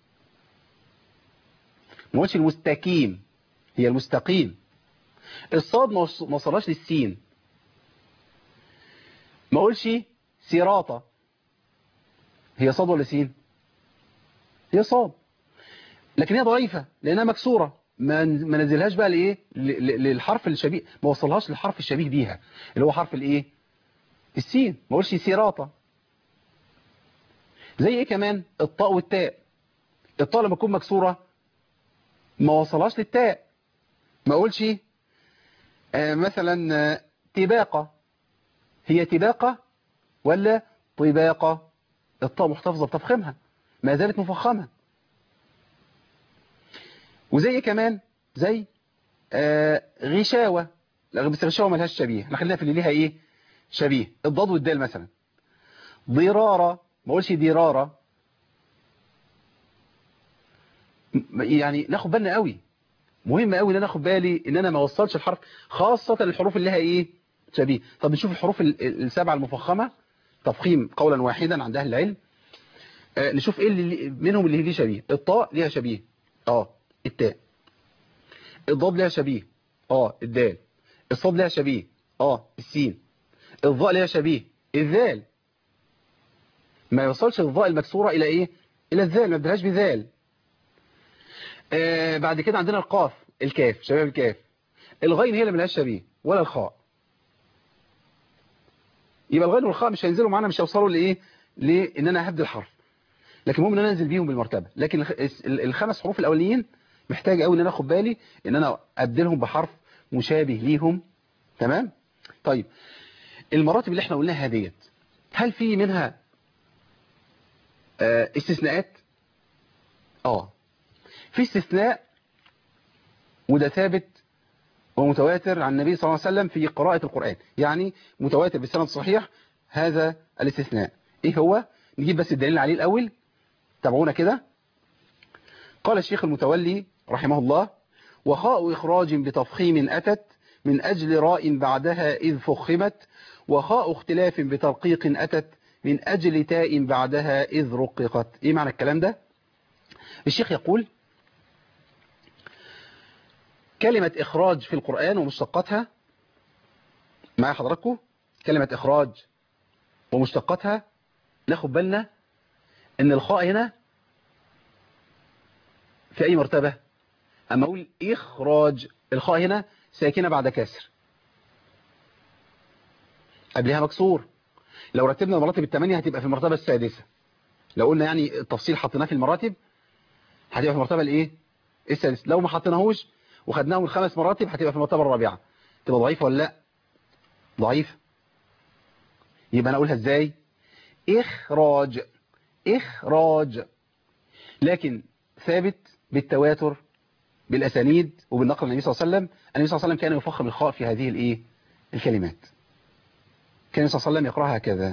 [SPEAKER 1] ما قلتش المستقيم هي المستقيم الصاد ما وصلهاش للسين ما اقولش سيراطة هي صاد ولا سين هي صاد لكن هي ضعيفة لانها مكسورة ما ما نزلهاش بقى لايه للحرف الشبيه ما وصلهاش للحرف الشبيه بيها اللي هو حرف الايه السين ما اقولش سيراطة زي ايه كمان الطاء والتاء الطاء لما تكون مكسورة ما وصلهاش للتاء ما اقولش آه مثلا آه تباقة هي تباقة ولا طباقة الطاء محتفظة بتفخيمها ما زالت مفخمة وزي إيه كمان زي آه غشاوة لا بس غشاوة ملهاش شبيه احنا خلينا في اللي ليها ايه شبيه الضاد والدال مثلا ضرارة ما اقولش ضرارة م- يعني ناخد بالنا قوي مهم قوي ان انا اخد بالي ان انا ما اوصلش الحرف خاصة الحروف اللي لها ايه شبيه طب نشوف الحروف ال- ال- السبعة المفخمة تفخيم قولا واحدا عند اهل العلم آه نشوف ايه اللي منهم اللي ليه شبيه الطاء ليها شبيه اه التاء الضاد ليها شبيه اه الدال الصاد ليها شبيه اه السين الضاء ليها شبيه الذال ما يوصلش الضاء المكسورة الى ايه الى الذال ما بدهاش بذال آه بعد كده عندنا القاف الكاف شباب الكاف الغين هي اللي ملهاش شبيه ولا الخاء يبقى الغين والخاء مش هينزلوا معانا مش هيوصلوا لايه لان انا هبدل الحرف لكن المهم ان انا انزل بيهم بالمرتبه لكن الخ- ال- الخمس حروف الاولانيين محتاج قوي ان انا اخد بالي ان انا ابدلهم بحرف مشابه ليهم تمام طيب المراتب اللي احنا قلناها ديت هل في منها آه، استثناءات اه في استثناء وده ثابت ومتواتر عن النبي صلى الله عليه وسلم في قراءة القرآن يعني متواتر بالسند الصحيح هذا الاستثناء ايه هو نجيب بس الدليل عليه الاول تابعونا كده قال الشيخ المتولي رحمه الله وخاء إخراج بتفخيم أتت من أجل راء بعدها إذ فخمت وخاء اختلاف بترقيق أتت من أجل تاء بعدها إذ رققت إيه معنى الكلام ده الشيخ يقول كلمة إخراج في القرآن ومشتقاتها مع حضراتكم كلمة إخراج ومشتقاتها ناخد بالنا ان الخاء هنا في اي مرتبة اما اقول اخراج الخاء هنا ساكنة بعد كسر قبلها مكسور لو رتبنا المراتب الثمانية هتبقى في المرتبة السادسة لو قلنا يعني التفصيل حطيناه في المراتب هتبقى في المرتبة الايه السادسة لو ما حطيناهوش وخدناهم الخمس مراتب هتبقى في المرتبة الرابعة تبقى ضعيفة ولا لا ضعيفة يبقى انا اقولها ازاي اخراج إخراج لكن ثابت بالتواتر بالأسانيد وبالنقل النبي صلى الله عليه وسلم النبي صلى الله عليه وسلم كان يفخم الخاء في هذه الإيه الكلمات كان صلى الله عليه وسلم يقرأها هكذا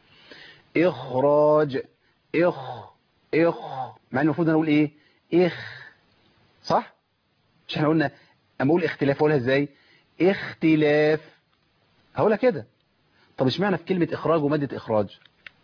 [SPEAKER 1] إخراج إخ إخ مع إن المفروض أنا أقول إيه إخ صح مش احنا قلنا أما أقول اختلاف أقولها إزاي اختلاف هقولها كده طب اشمعنى في كلمة إخراج ومادة إخراج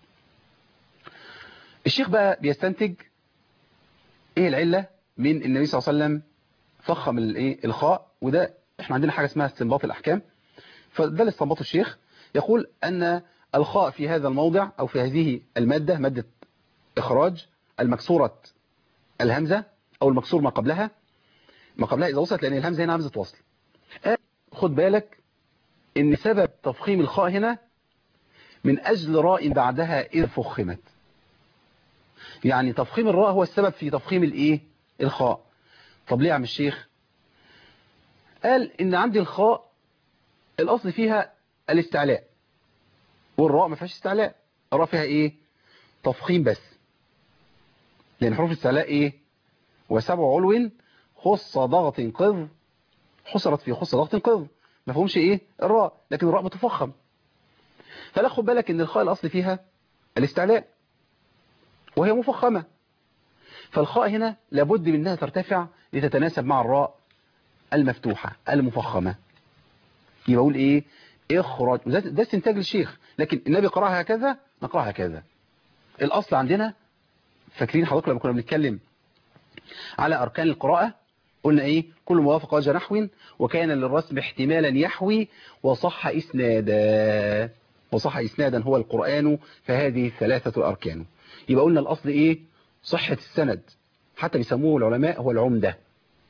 [SPEAKER 1] الشيخ بقى بيستنتج ايه العلة من النبي صلى الله عليه وسلم فخم الايه الخاء وده احنا عندنا حاجة اسمها استنباط الاحكام فده اللي استنبطه الشيخ يقول ان الخاء في هذا الموضع او في هذه المادة مادة اخراج المكسورة الهمزة او المكسور ما قبلها ما قبلها اذا وصلت لان الهمزة هنا همزة وصل قال خد بالك ان سبب تفخيم الخاء هنا من اجل راء بعدها اذ فخمت يعني تفخيم الراء هو السبب في تفخيم الايه الخاء طب ليه يا عم الشيخ قال ان عندي الخاء الاصل فيها الاستعلاء والراء ما فيهاش استعلاء الراء فيها ايه تفخيم بس لان حروف الاستعلاء ايه وسبع علو خص ضغط قذ حصرت في خص ضغط قذ ما فهمش ايه الراء لكن الراء بتفخم فلا خد بالك ان الخاء الاصل فيها الاستعلاء وهي مفخمة فالخاء هنا لابد منها ترتفع لتتناسب مع الراء المفتوحة المفخمة يبقى اقول ايه اخراج ده, ده استنتاج للشيخ لكن النبي قرأها هكذا نقرأها هكذا الاصل عندنا فاكرين حضرتك لما كنا بنتكلم على اركان القراءة قلنا ايه كل موافق وجه نحو وكان للرسم احتمالا يحوي وصح اسنادا وصح اسنادا هو القرآن فهذه ثلاثة الاركان يبقى قلنا الأصل إيه صحة السند حتى بيسموه العلماء هو العمدة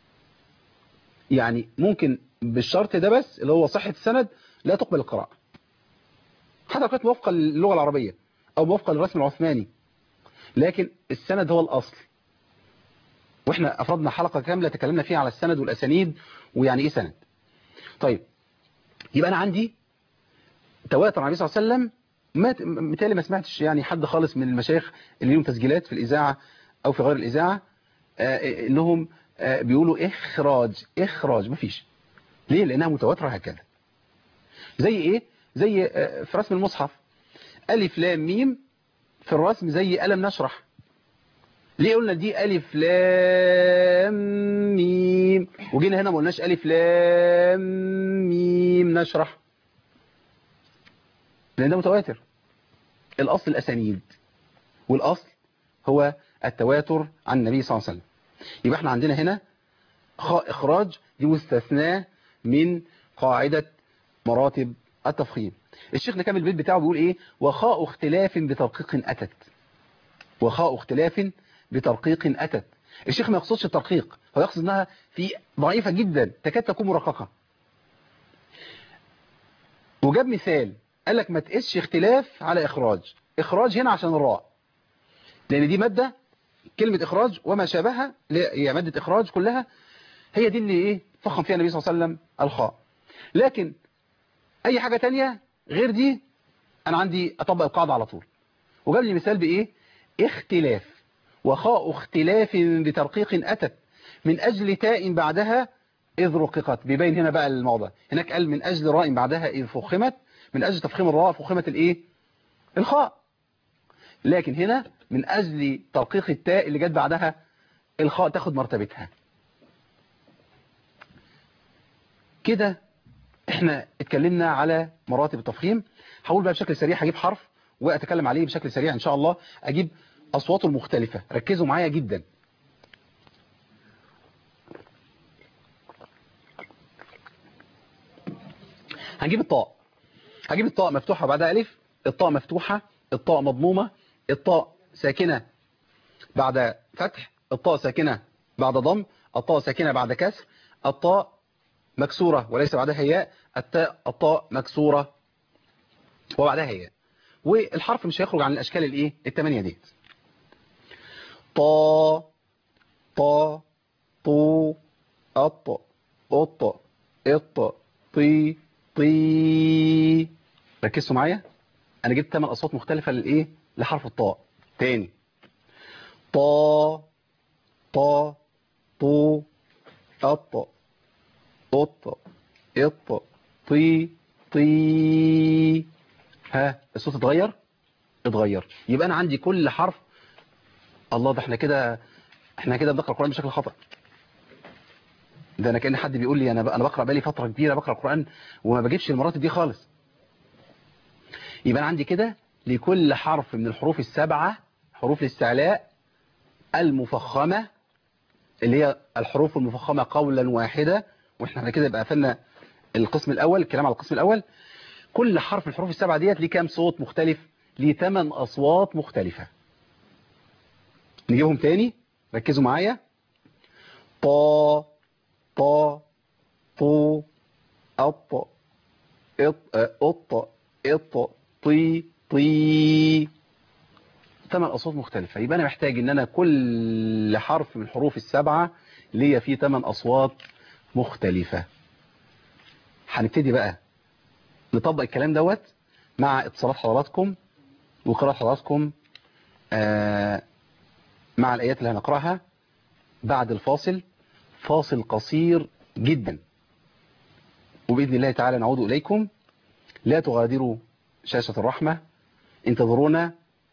[SPEAKER 1] يعني ممكن بالشرط ده بس اللي هو صحة السند لا تقبل القراءة حتى لو كانت موافقة للغة العربية أو موافقة للرسم العثماني لكن السند هو الأصل وإحنا أفردنا حلقة كاملة تكلمنا فيها على السند والأسانيد ويعني إيه سند طيب يبقى أنا عندي تواتر عن النبي صلى الله عليه وسلم ما متهيألي ما سمعتش يعني حد خالص من المشايخ اللي لهم تسجيلات في الإذاعة أو في غير الإذاعة آه، إنهم آه، بيقولوا إخراج إخراج مفيش ليه؟ لأنها متواترة هكذا زي إيه؟ زي آه، في رسم المصحف ألف لام ميم في الرسم زي ألم نشرح ليه قلنا دي ألف لام ميم وجينا هنا ما قلناش ألف لام ميم نشرح لأن ده متواتر الأصل الأسانيد والأصل هو التواتر عن النبي صلى الله عليه وسلم يبقى احنا عندنا هنا خاء إخراج دي مستثناة من قاعدة مراتب التفخيم الشيخ نكمل البيت بتاعه بيقول ايه وخاء اختلاف بترقيق أتت وخاء اختلاف بترقيق أتت الشيخ ما يقصدش الترقيق هو يقصد انها في ضعيفة جدا تكاد تكون مرققة وجاب مثال قال لك ما تقسش اختلاف على إخراج إخراج هنا عشان الراء لأن دي مادة كلمة إخراج وما شابهها هي مادة إخراج كلها هي دي اللي إيه فخم فيها النبي صلى الله عليه وسلم الخاء لكن أي حاجة تانية غير دي أنا عندي أطبق القاعدة على طول وجاب لي مثال بإيه اختلاف وخاء اختلاف بترقيق أتت من أجل تاء بعدها إذ رققت بيبين هنا بقى الموضع هناك قال من أجل راء بعدها إذ فخمت من أجل تفخيم الراء فخمت الإيه الخاء لكن هنا من أجل ترقيق التاء اللي جت بعدها الخاء تاخد مرتبتها كده احنا اتكلمنا على مراتب التفخيم هقول بقى بشكل سريع هجيب حرف واتكلم عليه بشكل سريع ان شاء الله اجيب اصواته المختلفة ركزوا معايا جدا هنجيب الطاء هجيب الطاء مفتوحة بعدها ألف الطاء مفتوحة الطاء مضمومة الطاء ساكنة بعد فتح الطاء ساكنة بعد ضم الطاء ساكنة بعد كسر الطاء مكسورة وليس بعدها ياء التاء الطاء مكسورة وبعدها ياء والحرف مش هيخرج عن الأشكال الايه الثمانية ديت طا طا طو أط أط إط طي طي ركزتوا معايا انا جبت ثمان اصوات مختلفة للايه لحرف الطاء تاني طا طا طو أط أط إط طي طي ها الصوت اتغير اتغير يبقى انا عندي كل حرف الله ده احنا كده احنا كده بنقرا القرآن بشكل خطأ ده انا كان حد بيقول لي انا انا بقرا بقالي فتره كبيره بقرا القران وما بجيبش المراتب دي خالص يبقى انا عندي كده لكل حرف من الحروف السبعه حروف الاستعلاء المفخمه اللي هي الحروف المفخمه قولا واحده واحنا كده يبقى قفلنا القسم الاول الكلام على القسم الاول كل حرف من الحروف السبعه ديت ليه كام صوت مختلف ليه ثمان اصوات مختلفه نجيبهم تاني ركزوا معايا طا طا طو أط إط أط إط طي طي ثمان أصوات مختلفة يبقى أنا محتاج إن أنا كل حرف من الحروف السبعة ليا فيه ثمان أصوات مختلفة هنبتدي بقى نطبق الكلام دوت مع اتصالات حضراتكم وقراءة حضراتكم آه مع الآيات اللي هنقرأها بعد الفاصل فاصل قصير جدا وبإذن الله تعالى نعود إليكم لا تغادروا شاشة الرحمة انتظرونا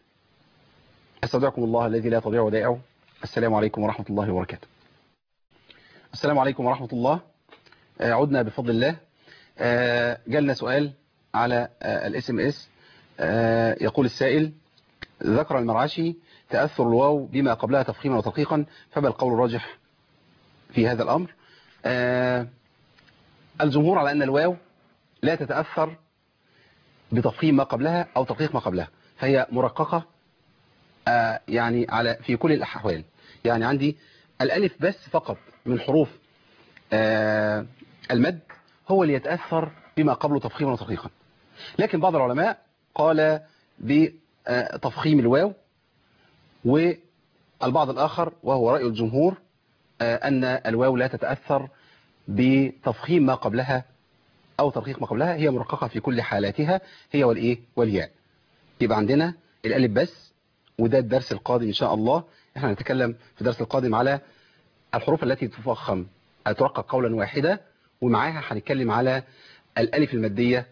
[SPEAKER 1] استودعكم الله الذي لا تضيع ودائعه السلام عليكم ورحمة الله وبركاته السلام عليكم ورحمة الله عدنا بفضل الله جالنا سؤال على الاس ام اس يقول السائل ذكر المرعشي تأثر الواو بما قبلها تفخيما وتدقيقا فما القول الراجح في هذا الأمر آه الجمهور على أن الواو لا تتأثر بتفخيم ما قبلها أو تدقيق ما قبلها فهي مرققة آه يعني على في كل الأحوال يعني عندي الألف بس فقط من حروف آه المد هو اللي يتأثر بما قبله تفخيما وتدقيقا لكن بعض العلماء قال بتفخيم الواو والبعض الآخر وهو رأي الجمهور أن الواو لا تتأثر بتفخيم ما قبلها أو ترقيق ما قبلها هي مرققة في كل حالاتها هي والإيه والياء يبقى عندنا الالف بس وده الدرس القادم ان شاء الله احنا هنتكلم في الدرس القادم على الحروف التي تفخم ترقق قولا واحدة ومعاها هنتكلم على الالف المادية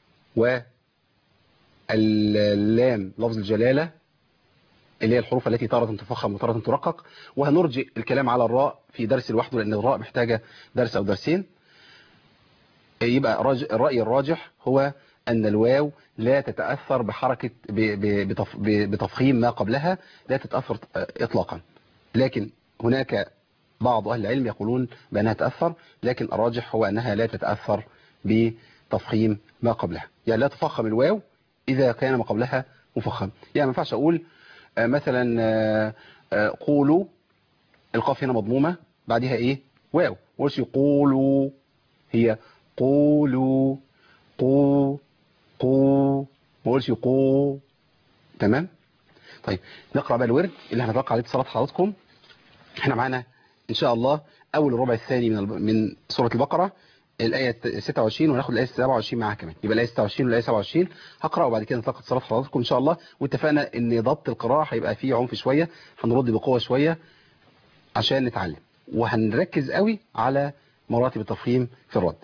[SPEAKER 1] واللام لفظ الجلالة اللي هي الحروف التي تارة تفخم وتارة ترقق وهنرجئ الكلام على الراء في درس لوحده لأن الراء محتاجة درس أو درسين يبقى الرأي الراجح هو أن الواو لا تتأثر بحركة بتفخيم ما قبلها لا تتأثر إطلاقا لكن هناك بعض أهل العلم يقولون بأنها تأثر لكن الراجح هو أنها لا تتأثر بتفخيم ما قبلها يعني لا تفخم الواو إذا كان ما قبلها مفخم يعني ما ينفعش أقول مثلا قولوا القاف هنا مضمومة بعدها ايه واو وش يقولوا هي قولوا قو قو وش يقو تمام طيب نقرأ بقى الورد اللي هنتوقع عليه صلاة حضراتكم احنا معانا ان شاء الله اول الربع الثاني من من سورة البقرة الآية 26 وناخد الآية 27 معاها كمان يبقى الآية 26 والآية 27 هقرأ وبعد كده نتلقى صلاة حضراتكم إن شاء الله واتفقنا إن ضبط القراءة هيبقى فيه عنف شوية هنرد بقوة شوية عشان نتعلم وهنركز قوي على مراتب التفخيم في الرد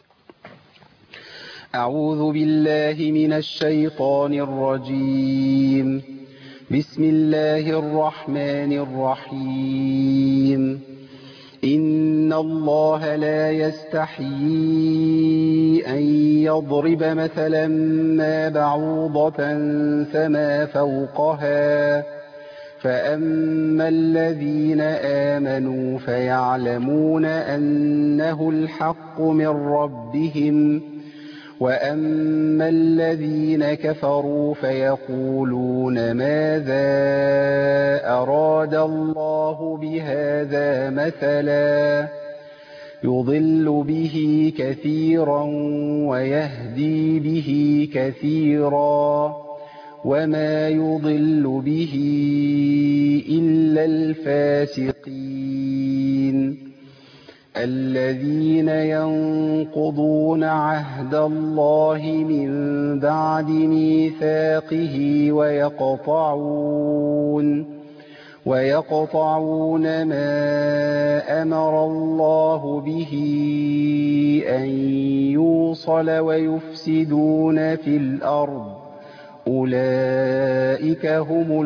[SPEAKER 1] أعوذ بالله من الشيطان الرجيم بسم الله الرحمن الرحيم إن الله لا يستحيي أن يضرب مثلا ما بعوضة فما فوقها فأما الذين آمنوا فيعلمون أنه الحق من ربهم وأما الذين كفروا فيقولون ماذا أراد الله بهذا مثلا يضل به كثيرا ويهدي به كثيرا وما يضل به إلا الفاسقين الذين ينقضون عهد الله من بعد ميثاقه ويقطعون ويقطعون ما أمر الله به أن يوصل ويفسدون في الأرض أولئك هم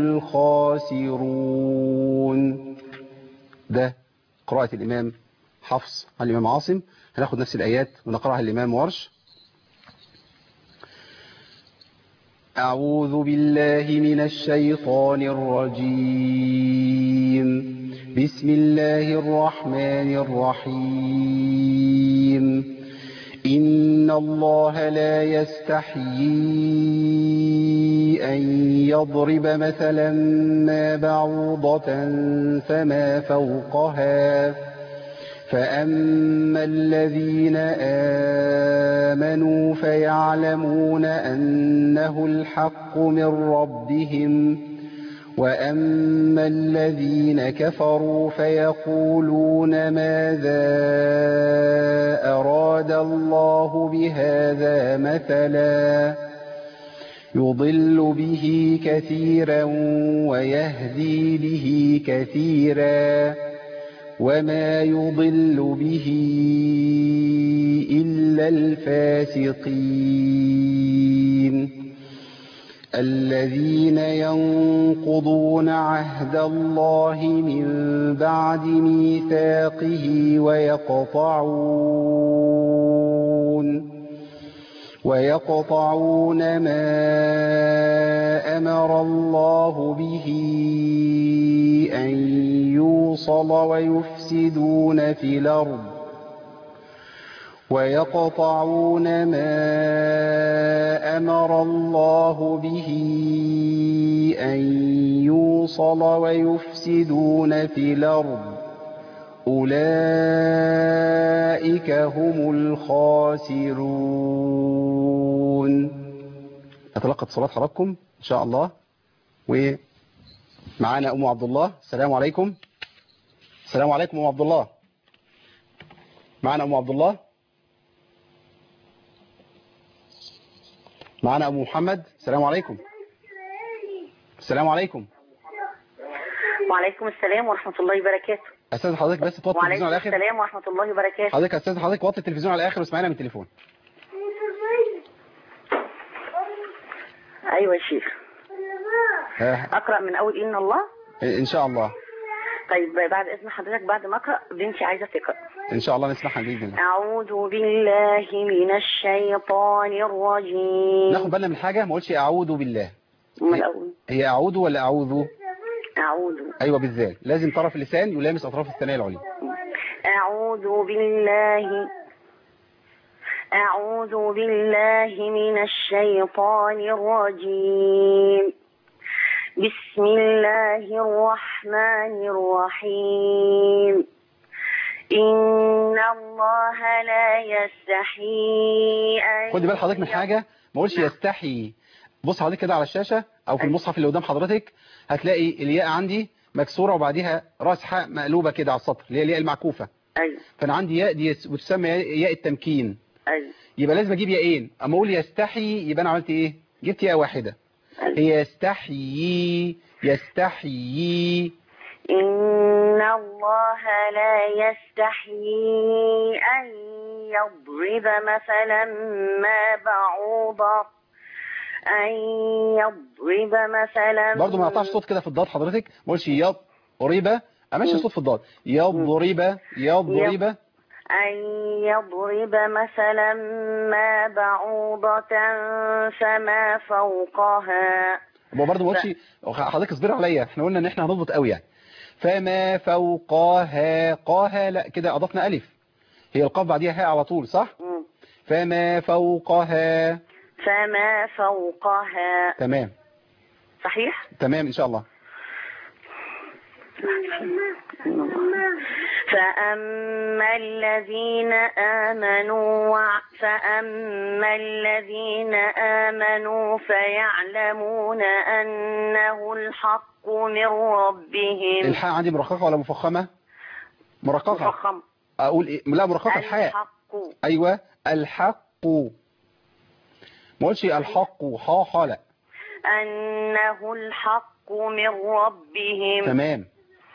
[SPEAKER 1] الخاسرون ده قراءة الإمام حفص عن الإمام عاصم هناخد نفس الآيات ونقرأها الإمام ورش أعوذ بالله من الشيطان الرجيم بسم الله الرحمن الرحيم إن الله لا يستحيي أن يضرب مثلا ما بعوضة فما فوقها فأما الذين آمنوا فيعلمون أنه الحق من ربهم وأما الذين كفروا فيقولون ماذا أراد الله بهذا مثلا يضل به كثيرا ويهدي به كثيرا وما يضل به إلا الفاسقين الذين ينقضون عهد الله من بعد ميثاقه ويقطعون ويقطعون ما أمر الله به أن يوصل ويفسدون في الأرض ويقطعون ما أمر الله به أن يوصل ويفسدون في الأرض أولئك هم الخاسرون أتلقى صلاة حضراتكم إن شاء الله ومعانا أم عبد الله السلام عليكم السلام عليكم أم عبد الله معانا أم عبد الله معانا أبو محمد السلام عليكم السلام عليكم
[SPEAKER 2] وعليكم السلام ورحمة الله وبركاته
[SPEAKER 1] استاذ حضرتك بس توطي التلفزيون
[SPEAKER 2] وعليكم
[SPEAKER 1] على الاخر
[SPEAKER 2] السلام ورحمة الله وبركاته
[SPEAKER 1] حضرتك يا استاذ حضرتك وطي التلفزيون على الاخر واسمعنا من التليفون
[SPEAKER 2] أيوة يا شيخ
[SPEAKER 1] آه،
[SPEAKER 2] أقرأ من أول إن الله
[SPEAKER 1] ان شاء الله
[SPEAKER 2] طيب بعد إذن حضرتك بعد ما أقرأ بنتي عايزة تقرأ
[SPEAKER 1] ان شاء الله نسمعها باذن الله
[SPEAKER 2] أعوذ بالله من الشيطان الرجيم
[SPEAKER 1] ناخد بالنا من حاجه ما اقولش اعوذ بالله
[SPEAKER 2] من الأول
[SPEAKER 1] هي اعوذ ولا اعوذ
[SPEAKER 2] أعوذ
[SPEAKER 1] ايوه بالذال لازم طرف اللسان يلامس اطراف الثنايا العليا
[SPEAKER 2] أعوذ بالله أعوذ بالله من الشيطان الرجيم بسم الله الرحمن الرحيم إن الله لا يستحي أن
[SPEAKER 1] خدي بال حضرتك من حاجه ما اقولش يستحي بص حضرتك كده على الشاشه او في المصحف اللي قدام حضرتك هتلاقي الياء عندي مكسوره وبعديها راس حاء مقلوبه كده على السطر اللي هي الياء المعكوفه
[SPEAKER 2] أيوة
[SPEAKER 1] فانا عندي ياء دي بتسمى ياء التمكين
[SPEAKER 2] أيوة
[SPEAKER 1] يبقى لازم اجيب ياءين اما اقول يستحي يبقى انا عملت ايه جبت ياء واحده
[SPEAKER 2] أيوة.
[SPEAKER 1] هي يستحيي يستحيي
[SPEAKER 2] إن الله لا يستحيي أن يضرب مثلا ما بعوضة أن يضرب مثلا
[SPEAKER 1] برضه ما يقطعش صوت كده في الضاد حضرتك ما اقولش يضرب امشي صوت في الضاد يضرب يضرب
[SPEAKER 2] أن يضرب مثلا ما بعوضة فما فوقها
[SPEAKER 1] هو برضه ما قلتش حضرتك اصبر عليا احنا قلنا ان احنا هنضبط قوي يعني فما فوقها قاها لا كده اضفنا الف هي القاف بعديها هاء على طول صح
[SPEAKER 2] مم.
[SPEAKER 1] فما فوقها
[SPEAKER 2] فما فوقها
[SPEAKER 1] تمام
[SPEAKER 2] صحيح؟
[SPEAKER 1] تمام ان شاء الله
[SPEAKER 2] فأما الذين آمنوا وع- فأما الذين آمنوا فيعلمون أنه الحق من ربهم
[SPEAKER 1] الحاء عندي مرققه ولا مفخمه مرققه
[SPEAKER 2] مفخم
[SPEAKER 1] اقول ايه لا مرققه الحاء
[SPEAKER 2] الحق
[SPEAKER 1] ايوه الحق ما قلتش الحق حا حا لا
[SPEAKER 2] أنه الحق من ربهم
[SPEAKER 1] تمام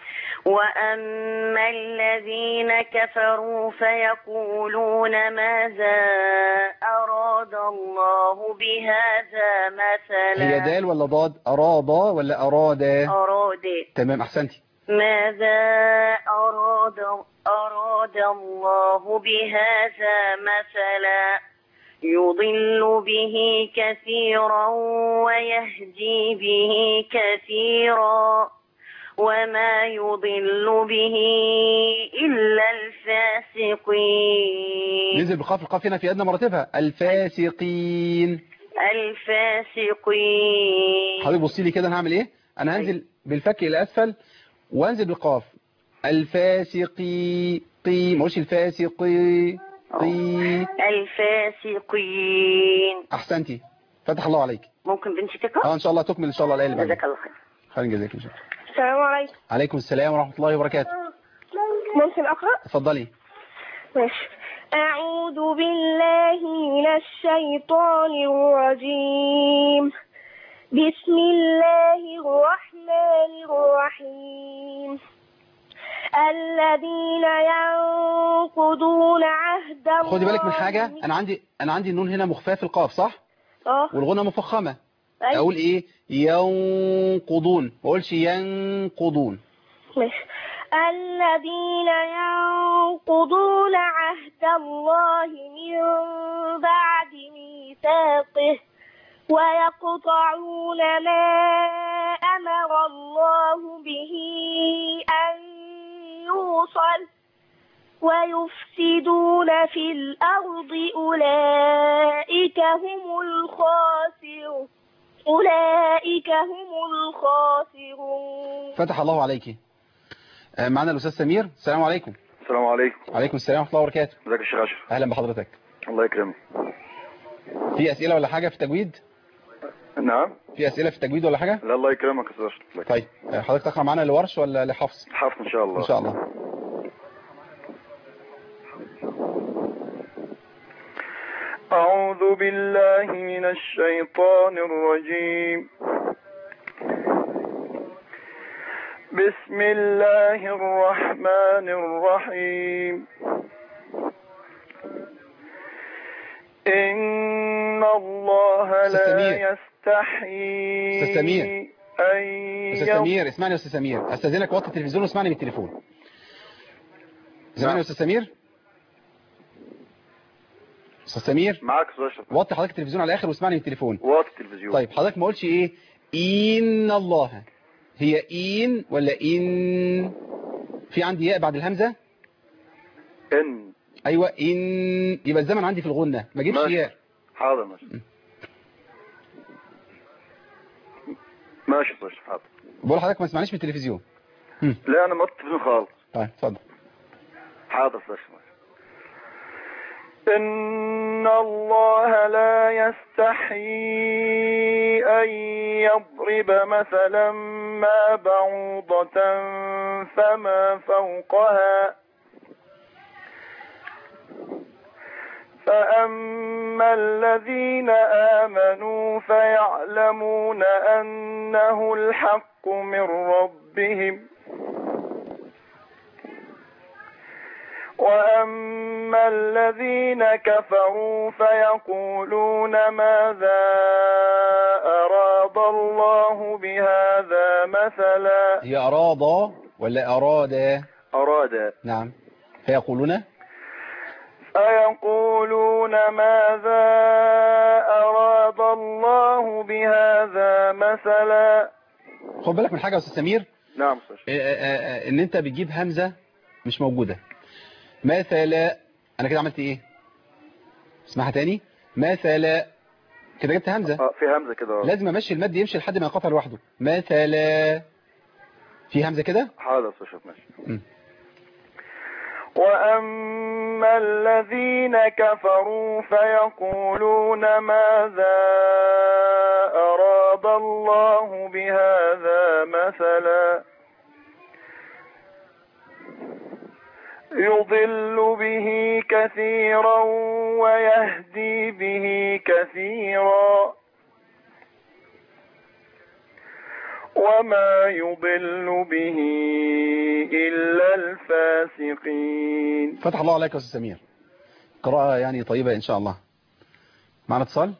[SPEAKER 2] وأما الذين كفروا فيقولون ماذا أراد الله بهذا مثلا
[SPEAKER 1] هي دال ولا ضاد اراد ولا اراد
[SPEAKER 2] أراد
[SPEAKER 1] تمام احسنتي
[SPEAKER 2] ماذا أراد أراد الله بهذا مثلا يضل به كثيرا ويهدي به كثيرا وما يضل به إلا الفاسقين
[SPEAKER 1] ننزل بقاف القاف هنا في ادنى مراتبها الفاسقين
[SPEAKER 2] الفاسقين
[SPEAKER 1] حضرتك بصي لي كده انا هعمل ايه انا هنزل بالفك الى اسفل وانزل بالقاف الفاسقي قي ما اقولش الفاسقي قي
[SPEAKER 2] الفاسقين
[SPEAKER 1] احسنتي فتح الله عليك
[SPEAKER 2] ممكن بنتي
[SPEAKER 1] اه
[SPEAKER 2] تقرأ
[SPEAKER 1] ان شاء الله تكمل ان شاء الله الايه اللي بعدها
[SPEAKER 2] جزاك الله خير
[SPEAKER 1] خير جزاك ان شاء الله
[SPEAKER 3] السلام عليكم
[SPEAKER 1] عليكم السلام ورحمه الله وبركاته
[SPEAKER 3] ممكن أقرأ؟
[SPEAKER 1] اتفضلي
[SPEAKER 3] ماشي أعوذ بالله من الشيطان الرجيم بسم الله الرحمن الرحيم الذين ينقضون عهد الله
[SPEAKER 1] خدي بالك من حاجه انا عندي انا عندي النون هنا مخفاه في القاف صح
[SPEAKER 3] اه
[SPEAKER 1] والغنه مفخمه
[SPEAKER 3] أيوة.
[SPEAKER 1] اقول ايه ينقضون ما اقولش ينقضون
[SPEAKER 3] ماشي الذين ينقضون عهد الله من بعد ميثاقه ويقطعون ما أمر الله به أن يوصل ويفسدون في الأرض أولئك هم الخاسرون أولئك هم الخاسرون
[SPEAKER 1] فتح الله عليك آه، معنا الاستاذ سمير السلام عليكم
[SPEAKER 4] السلام عليكم
[SPEAKER 1] عليكم السلام ورحمه الله وبركاته
[SPEAKER 4] ازيك يا شيخ اشرف
[SPEAKER 1] اهلا بحضرتك
[SPEAKER 4] الله يكرمك
[SPEAKER 1] في اسئله ولا حاجه في التجويد
[SPEAKER 4] نعم
[SPEAKER 1] في اسئله في التجويد ولا حاجه
[SPEAKER 4] لا الله يكرمك يا استاذ اشرف الله يكرمك.
[SPEAKER 1] طيب آه، حضرتك تقرا معانا لورش ولا لحفص
[SPEAKER 4] حفظ ان شاء الله
[SPEAKER 1] ان شاء الله
[SPEAKER 4] أعوذ بالله من الشيطان الرجيم بسم الله الرحمن الرحيم إن الله
[SPEAKER 1] أستاذ
[SPEAKER 4] لا
[SPEAKER 1] سمير.
[SPEAKER 4] يستحيي
[SPEAKER 1] أستاذ سمير.
[SPEAKER 4] أن
[SPEAKER 1] استاذ
[SPEAKER 4] يغ-
[SPEAKER 1] سمير اسمعني يا استاذ سمير استاذنك وطي التلفزيون واسمعني بالتليفون سامعني يا استاذ سمير استاذ سمير
[SPEAKER 4] معاك أستاذ أشرف
[SPEAKER 1] وطي حضرتك التلفزيون على الاخر واسمعني بالتليفون
[SPEAKER 4] واطي التلفزيون
[SPEAKER 1] طيب حضرتك ما قلتش ايه ان الله هي ان ولا ان في عندي ياء بعد الهمزه
[SPEAKER 4] إن
[SPEAKER 1] ايوه ان يبقى الزمن عندي في الغنه ما اجيبش
[SPEAKER 4] ماشي.
[SPEAKER 1] ياء
[SPEAKER 4] حاضر ماشي ماشي أستاذ أشرف حاضر
[SPEAKER 1] بقول لحضرتك ما تسمعنيش من التلفزيون
[SPEAKER 4] لا أنا موطي التلفزيون خالص
[SPEAKER 1] طيب اتفضل
[SPEAKER 4] حاضر أستاذ أشرف إن الله لا يستحيي أن يضرب مثلا ما بعوضة فما فوقها فأما الذين آمنوا فيعلمون أنه الحق من ربهم وأما الذين كفروا فيقولون ماذا أراد الله بهذا مثلا
[SPEAKER 1] هي اراد ولا اراد
[SPEAKER 4] أراد
[SPEAKER 1] نعم فيقولون
[SPEAKER 4] فيقولون ماذا أراد الله بهذا مثلا
[SPEAKER 1] خد بالك من حاجه يا استاذ سمير
[SPEAKER 4] نعم أستاذ
[SPEAKER 1] آه، آه، آه، ان انت بتجيب همزه مش موجوده مثلا انا كده عملت ايه اسمعها تاني مثلا كده جبت همزه
[SPEAKER 4] آه في همزة كده
[SPEAKER 1] لازم امشي المد يمشي لحد ما ينقطع لوحده مثلا في همزه كده
[SPEAKER 4] حاضر أستاذ أشرف ماشي
[SPEAKER 1] مم.
[SPEAKER 4] وأما الذين كفروا فيقولون ماذا أراد الله بهذا مثلا يضل به كثيرا ويهدي به كثيرا وما يضل به إلا الفاسقين
[SPEAKER 1] فتح الله عليك يا استاذ سمير قراءه يعني طيبه ان شاء الله معنا اتصال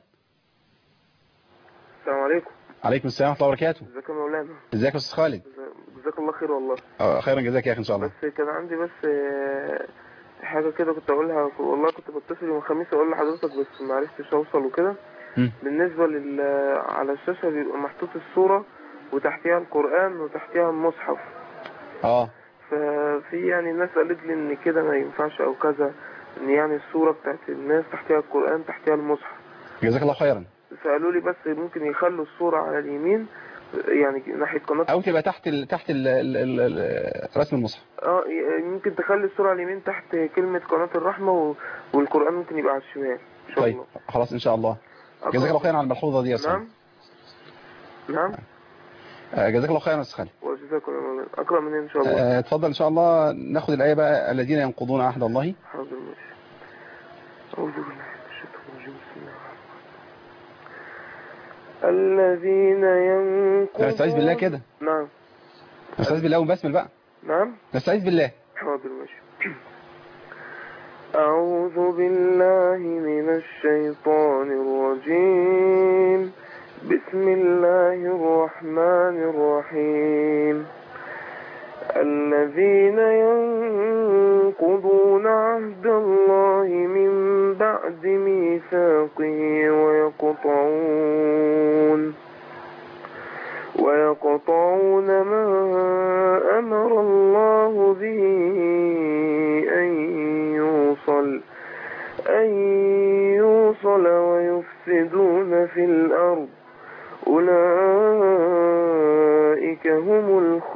[SPEAKER 5] السلام عليكم
[SPEAKER 1] عليكم السلام ورحمه الله وبركاته
[SPEAKER 5] ازيك يا مولانا
[SPEAKER 1] ازيك يا استاذ خالد
[SPEAKER 5] جزاك الله خير والله
[SPEAKER 1] آه، خيرا جزاك يا اخي ان شاء الله
[SPEAKER 5] بس كان عندي بس آه، حاجة كده كنت أقولها والله كنت بتصل يوم الخميس أقول لحضرتك بس ما عرفتش أوصل وكده
[SPEAKER 1] مم.
[SPEAKER 5] بالنسبة لل على الشاشة بيبقى محطوط الصورة وتحتها القرآن وتحتها المصحف
[SPEAKER 1] اه
[SPEAKER 5] ففي يعني ناس قالت لي إن كده ما ينفعش أو كذا إن يعني الصورة بتاعت الناس تحتها القرآن تحتها المصحف
[SPEAKER 1] جزاك الله خيرا
[SPEAKER 5] فقالوا لي بس ممكن يخلوا الصورة على اليمين يعني ناحية قناة
[SPEAKER 1] او تبقى تحت ال... تحت ال... ال... ال... ال... رسم المصحف
[SPEAKER 5] اه ي- ممكن تخلي الصورة على اليمين تحت كلمة قناة الرحمة و... والقرآن ممكن يبقى على الشمال ان شاء
[SPEAKER 1] طيب
[SPEAKER 5] الله
[SPEAKER 1] خلاص ان شاء الله جزاك الله خيرا على الملحوظه دي يا استاذ
[SPEAKER 5] نعم نعم
[SPEAKER 1] آه، جزاك الله خيرا يا استاذ خالد
[SPEAKER 5] وجزاكم الله خير. اقرأ منين ان شاء الله
[SPEAKER 1] آه، اتفضل ان شاء الله ناخد الايه بقى الذين ينقضون عهد الله
[SPEAKER 5] حاضر ماشي أعوذ بالله من الشيطان الرجيم بسم الله الرحمن الرحيم. الذين ينقضون
[SPEAKER 1] نستعيذ بالله كده
[SPEAKER 5] نعم
[SPEAKER 1] نستعيذ بالله ونبسمل بقى
[SPEAKER 5] نعم
[SPEAKER 1] نستعيذ بالله
[SPEAKER 5] حاضر ماشي أعوذ بالله من الشيطان الرجيم بسم الله الرحمن الرحيم الذين ينقضون عهد الله من بعد ميثاقه ويقطعون ويقطعون ما أمر الله به أن يوصل أن يوصل ويفسدون في الأرض أولئك هم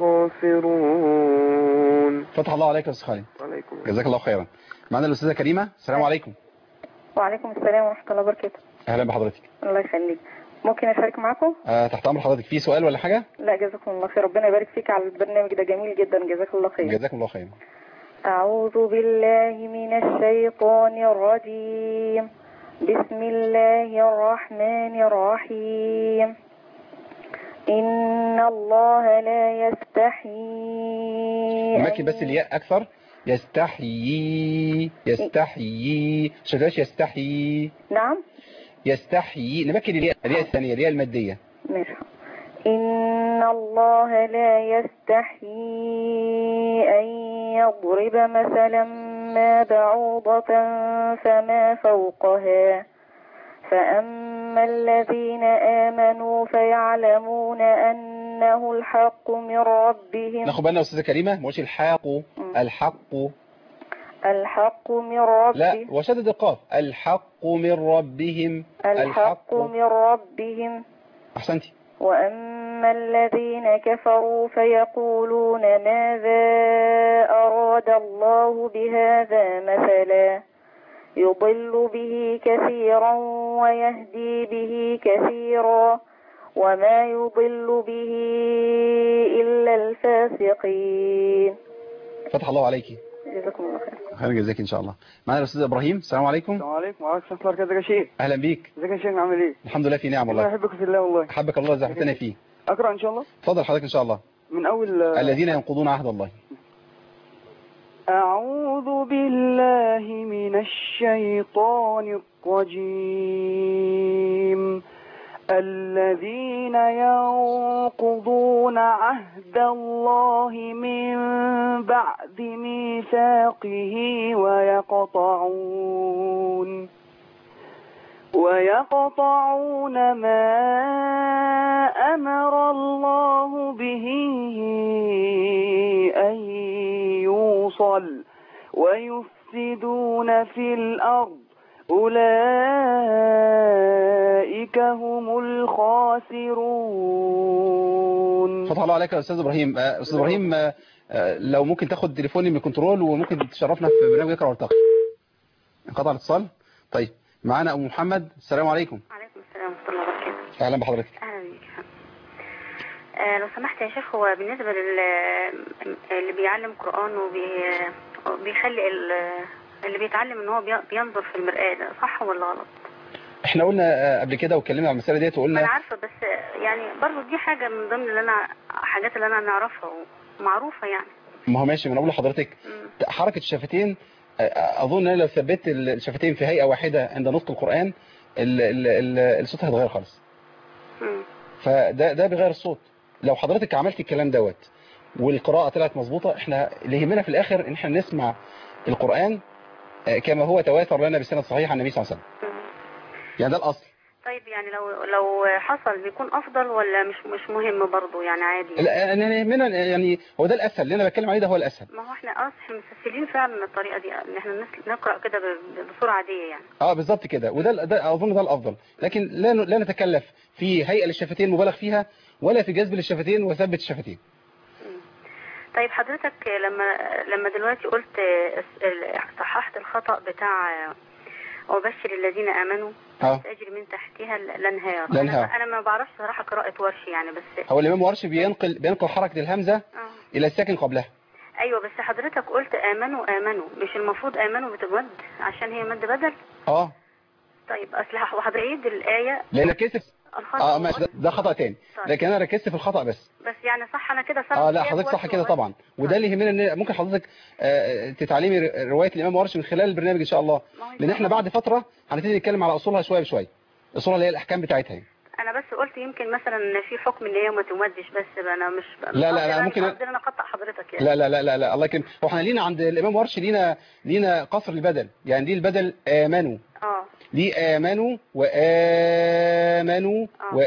[SPEAKER 5] الخاسرون
[SPEAKER 1] فتح الله عليك يا استاذ خالد
[SPEAKER 5] عليكم
[SPEAKER 1] جزاك الله خيرا معنا الاستاذه كريمه السلام عليكم
[SPEAKER 6] وعليكم السلام ورحمة الله وبركاته
[SPEAKER 1] اهلا بحضرتك
[SPEAKER 6] الله يخليك ممكن أشارك معكم؟
[SPEAKER 1] آه، تحت امر حضرتك في سؤال ولا حاجه
[SPEAKER 6] لا جزاكم الله خير ربنا يبارك فيك على البرنامج ده جميل جدا جزاك الله خير
[SPEAKER 1] جزاكم الله خيرا
[SPEAKER 6] أعوذ بالله من الشيطان الرجيم بسم الله الرحمن الرحيم إن الله لا يستحي
[SPEAKER 1] نمكن
[SPEAKER 6] أن-
[SPEAKER 1] بس الياء أكثر يستحيي يستحيي شفتاش يستحيي
[SPEAKER 6] نعم
[SPEAKER 1] يستحيي نمكن الياء الياء الثانية الياء المادية
[SPEAKER 6] ماشي إن الله لا يستحي أن يضرب مثلا ما بعوضة فما فوقها فأما الذين آمنوا فيعلمون أنه الحق من ربهم
[SPEAKER 1] ناخد بالنا يا أستاذة كريمة ما قلتش الحاق الحق
[SPEAKER 6] الحق من
[SPEAKER 1] لا
[SPEAKER 6] ربهم
[SPEAKER 1] وشدد القاف الحق من ربهم
[SPEAKER 6] الحق من ربهم
[SPEAKER 1] أحسنتي
[SPEAKER 6] وأما الذين كفروا فيقولون ماذا أراد الله بهذا مثلا يضل به كثيرا ويهدي به كثيرا وما يضل به إلا الفاسقين
[SPEAKER 1] فتح الله عليكي
[SPEAKER 6] جزاكم الله خير
[SPEAKER 1] خير جزاك إن شاء الله معنا الأستاذ إبراهيم السلام عليكم
[SPEAKER 7] السلام عليكم وعليكم السلام ورحمة الله وبركاته يا شيخ
[SPEAKER 1] أهلا بيك
[SPEAKER 7] ازيك يا شيخ عامل ايه؟
[SPEAKER 1] الحمد لله في نعم
[SPEAKER 7] الله
[SPEAKER 1] والله
[SPEAKER 7] يحبك في الله والله
[SPEAKER 1] حبك الله زحفتنا فيه
[SPEAKER 7] اقرا ان شاء الله
[SPEAKER 1] اتفضل حضرتك إن شاء الله
[SPEAKER 7] من اول
[SPEAKER 1] الذين ينقضون عهد الله
[SPEAKER 7] أعوذ بالله من الشيطان الرجيم الذين ينقضون عهد الله من بعد ميثاقه ويقطعون ويقطعون ما أمر الله به أن يوصل ويفسدون في الأرض أولئك هم الخاسرون
[SPEAKER 1] فتح الله عليك يا أستاذ إبراهيم آه، أستاذ إبراهيم آه، آه، لو ممكن تاخد تليفوني من الكنترول وممكن تشرفنا في برنامج يقرأ وارتقي انقطع الاتصال طيب معانا أم محمد السلام عليكم
[SPEAKER 2] عليكم السلام ورحمة الله وبركاته
[SPEAKER 1] أهلا بحضرتك
[SPEAKER 2] أهلا بيك آه لو سمحت يا شيخ هو بالنسبة لل اللي بيعلم قرآن وبي... وبيخلي ال... اللي بيتعلم ان هو بي- بينظر في المرآة ده صح ولا غلط؟
[SPEAKER 1] احنا قلنا آه، قبل كده واتكلمنا على المسألة ديت
[SPEAKER 2] ما انا
[SPEAKER 1] وقلنا
[SPEAKER 2] عارفة بس يعني برضو دي حاجة من ضمن اللي انا حاجات اللي انا نعرفها ومعروفة يعني
[SPEAKER 1] ما هو ماشي ما انا اقول لحضرتك
[SPEAKER 2] مم.
[SPEAKER 1] حركة الشفتين آه، اظن ان لو ثبت الشفتين في هيئة واحدة عند نطق القرآن ال- ال- ال- الصوت هيتغير خالص
[SPEAKER 2] مم.
[SPEAKER 1] فده ده بيغير الصوت لو حضرتك عملت الكلام دوت والقراءة طلعت مظبوطة احنا اللي يهمنا في الاخر ان احنا نسمع القرآن آه، كما هو تواتر لنا بسنة صحيحة عن النبي صلى الله عليه وسلم
[SPEAKER 2] مم.
[SPEAKER 1] يعني ده الاصل
[SPEAKER 2] طيب يعني لو لو حصل بيكون افضل ولا مش مش مهم برضو يعني عادي
[SPEAKER 1] لا، أنا يهمنا يعني هو ده الاسهل اللي انا بتكلم عليه ده هو الاسهل
[SPEAKER 2] ما هو احنا اصلا مسهلين فعلا الطريقة دي ان احنا نس- نقرأ كده ب- بصورة عادية يعني
[SPEAKER 1] اه بالظبط كده وده ده اظن ده الافضل لكن لا ن- لا نتكلف في هيئة للشفتين مبالغ فيها ولا في جذب للشفتين وثبت الشفتين
[SPEAKER 2] طيب حضرتك لما لما دلوقتي قلت ال- صححت الخطأ بتاع وبشر الذين آمنوا
[SPEAKER 1] اه
[SPEAKER 2] تجري من تحتها ال- الأنهار
[SPEAKER 1] الأنهار.
[SPEAKER 2] أنا, أنا ما بعرفش صراحة قراءة ورش يعني بس
[SPEAKER 1] هو الامام ورش بينقل بينقل حركة الهمزة
[SPEAKER 2] آه.
[SPEAKER 1] الى الساكن قبلها
[SPEAKER 2] أيوة بس حضرتك قلت آمنوا آمنوا مش المفروض آمنوا بتمد عشان هي مد بدل
[SPEAKER 1] اه
[SPEAKER 2] طيب أصل حضرتك عيد الآية
[SPEAKER 1] لان ركزت
[SPEAKER 2] الخطأ
[SPEAKER 1] اه ماشي ده, ده خطأ تاني
[SPEAKER 2] طيب.
[SPEAKER 1] لكن انا ركزت في الخطأ بس
[SPEAKER 2] بس يعني صح أنا كده صح
[SPEAKER 1] اه لا حضرتك صح كده طبعا وده اللي يهمنا ان ممكن حضرتك آه، تتعلمي ر- رواية الامام ورش من خلال البرنامج ان شاء الله
[SPEAKER 2] ما هو إن
[SPEAKER 1] لان
[SPEAKER 2] شاء
[SPEAKER 1] احنا
[SPEAKER 2] الله.
[SPEAKER 1] بعد فترة هنبتدي نتكلم على اصولها شوية بشوية اصولها اللي هي الاحكام بتاعتها يعني.
[SPEAKER 2] أنا بس قلت يمكن مثلا في حكم إن هي ما تمدش بس أنا مش
[SPEAKER 1] لا، لا، لا، ممكن-
[SPEAKER 2] ممكن أنا أقطع حضرتك يعني
[SPEAKER 1] لا لا لا لا لا الله يكرمك هو احنا لينا عند الامام ورش لينا لينا قصر البدل يعني دي البدل امنوا
[SPEAKER 2] اه
[SPEAKER 1] دي آمنوا وآمنوا
[SPEAKER 2] آه.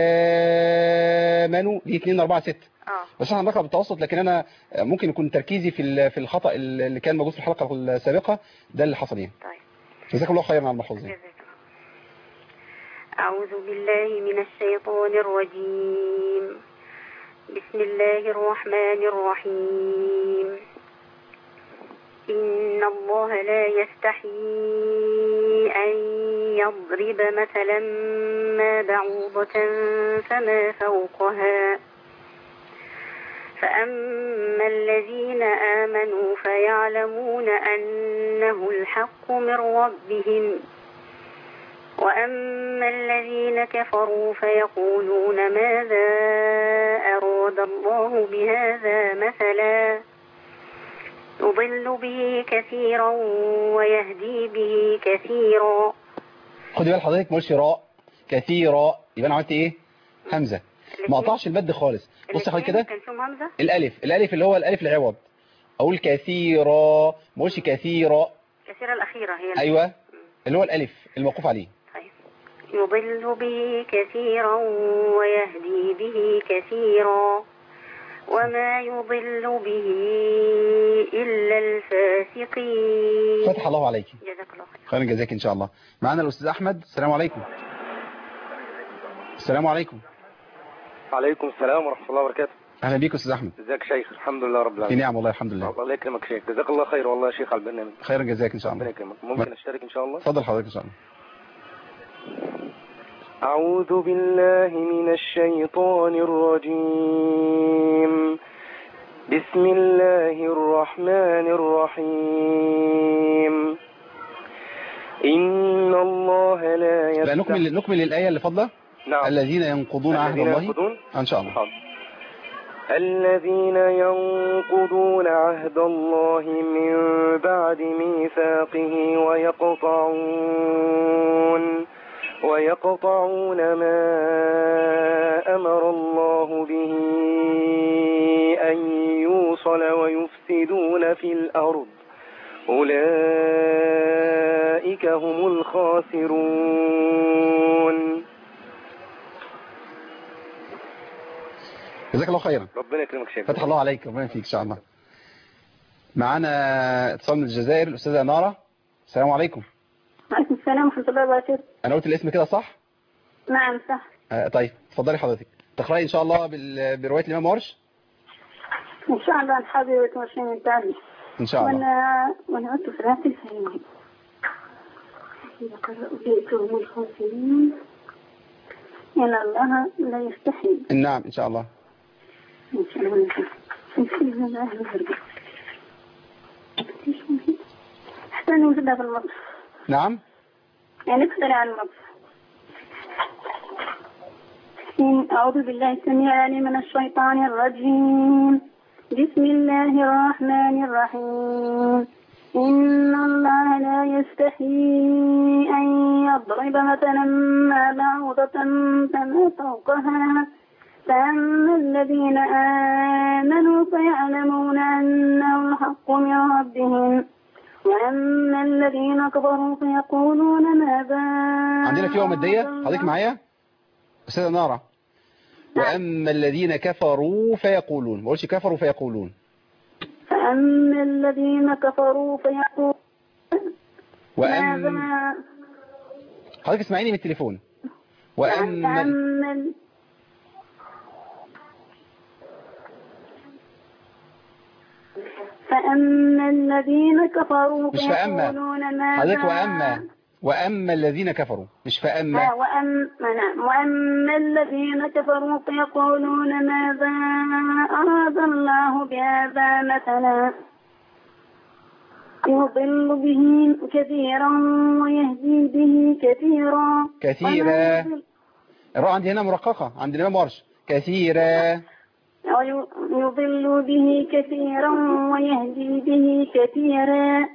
[SPEAKER 1] وآمنوا دي 2 4 6
[SPEAKER 2] اه
[SPEAKER 1] بس احنا بنقرا بالتوسط لكن انا ممكن يكون تركيزي في ال- في الخطأ اللي كان موجود في الحلقة السابقة ده اللي حصل يعني
[SPEAKER 2] طيب
[SPEAKER 1] جزاكم الله خيرا على المحفوظين
[SPEAKER 2] جزاك الله أعوذ بالله من الشيطان الرجيم بسم الله الرحمن الرحيم إن الله لا يستحيي أن يضرب مثلا ما بعوضة فما فوقها فأما الذين آمنوا فيعلمون أنه الحق من ربهم وأما الذين كفروا فيقولون ماذا أراد الله بهذا مثلا يضل به كثيرا ويهدي به كثيرا
[SPEAKER 1] خدي بال حضرتك ما قلتش راء كثيرا يبقى انا عملت ايه همزه ما قطعش المد خالص بص حضرتك كده
[SPEAKER 2] كان فيهم همزة
[SPEAKER 1] الالف الالف اللي هو الالف العوض اقول كثيرا ما اقولش كثيرا
[SPEAKER 2] كثيرة الأخيرة هي اللي-
[SPEAKER 1] ايوه اللي هو الالف الموقوف عليه
[SPEAKER 2] طيب. يضل به كثيرا ويهدي به كثيرا وما يضل به إلا الفاسقين
[SPEAKER 1] فتح الله عليك
[SPEAKER 2] جزاك الله خير
[SPEAKER 1] خير جزاك ان شاء الله معانا الاستاذ احمد السلام عليكم السلام عليكم
[SPEAKER 8] عليكم السلام ورحمة الله وبركاته
[SPEAKER 1] اهلا بيك استاذ احمد
[SPEAKER 8] ازيك يا شيخ الحمد لله رب
[SPEAKER 1] في
[SPEAKER 8] العالمين
[SPEAKER 1] نعم والله الحمد لله
[SPEAKER 8] الله يكرمك يا شيخ جزاك الله خير والله يا شيخ على البرنامج
[SPEAKER 1] خير جزاك ان شاء
[SPEAKER 8] ربنا
[SPEAKER 1] الله
[SPEAKER 8] يكرمك ممكن اشترك ان شاء الله
[SPEAKER 1] اتفضل حضرتك ان شاء الله
[SPEAKER 7] أعوذ بالله من الشيطان الرجيم بسم الله الرحمن الرحيم إن الله لا
[SPEAKER 1] لا
[SPEAKER 7] يفتح
[SPEAKER 1] نكمل نكمل الايه اللي فاضله
[SPEAKER 8] نعم
[SPEAKER 1] الذين ينقضون عهد
[SPEAKER 8] الذين
[SPEAKER 1] الله
[SPEAKER 8] ينقضون
[SPEAKER 1] ان شاء الله
[SPEAKER 8] حاضر.
[SPEAKER 7] الذين ينقضون عهد الله من بعد ميثاقه ويقطعون ويقطعون ما أمر الله به أن يوصل ويفسدون في الأرض أولئك هم الخاسرون
[SPEAKER 1] جزاك الله خيرا
[SPEAKER 8] ربنا يكرمك يا شيخ
[SPEAKER 1] فتح الله عليك ربنا يفيك ان شاء الله معانا اتصال من الجزائر الاستاذه ناره السلام عليكم
[SPEAKER 3] وعليكم السلام ورحمة الله وبركاته
[SPEAKER 1] انا قلت الاسم كده صح
[SPEAKER 3] نعم صح
[SPEAKER 1] آه طيب اتفضلي حضرتك تقراي ان شاء الله بال- بروايه الامام ورش
[SPEAKER 3] إن شاء الله نحاول وتمشي من تالي
[SPEAKER 1] ان شاء الله
[SPEAKER 3] وأنا وأنا عدت في العهد الفهيم إذا قرأوا جئتهم الخاسرين إن الله لا يستحي
[SPEAKER 1] نعم ان شاء الله
[SPEAKER 3] إن شاء الله بسم الله الرحمن الرحيم حتى نوجدها في المطبخ
[SPEAKER 1] نعم
[SPEAKER 3] يعني نقدر على المطبخ إن أعوذ بالله السميع العليم من الشيطان الرجيم بسم الله الرحمن الرحيم إن الله لا يستحي أن يضرب مثلا ما بعوضة فما فوقها فأما الذين آمنوا فيعلمون أنه الحق من ربهم وأما الذين كفروا فيقولون ماذا
[SPEAKER 1] عندنا في ماديه حضرتك معايا استاذه ناره واما الذين كفروا فيقولون ما قلتش كفروا فيقولون
[SPEAKER 3] فأما الذين كفروا فيقولون
[SPEAKER 1] واما
[SPEAKER 3] ماذا
[SPEAKER 1] حضرتك اسمعيني من التليفون واما
[SPEAKER 3] فأما ال- فأما الذين كفروا
[SPEAKER 1] مش فأما.
[SPEAKER 3] فيقولون ماذا
[SPEAKER 1] حضرتك واما واما الذين كفروا مش فاما
[SPEAKER 3] آه، وأما نعم وأما الذين كفروا فيقولون ماذا أراد الله بهذا مثلا يضل به كثيرا ويهدي به كثيرا
[SPEAKER 1] كثيرا
[SPEAKER 3] وما
[SPEAKER 1] الراء عندي هنا مرققه عند الامام ورش كثيرا
[SPEAKER 3] ويضل به كثيرا ويهدي به كثيرا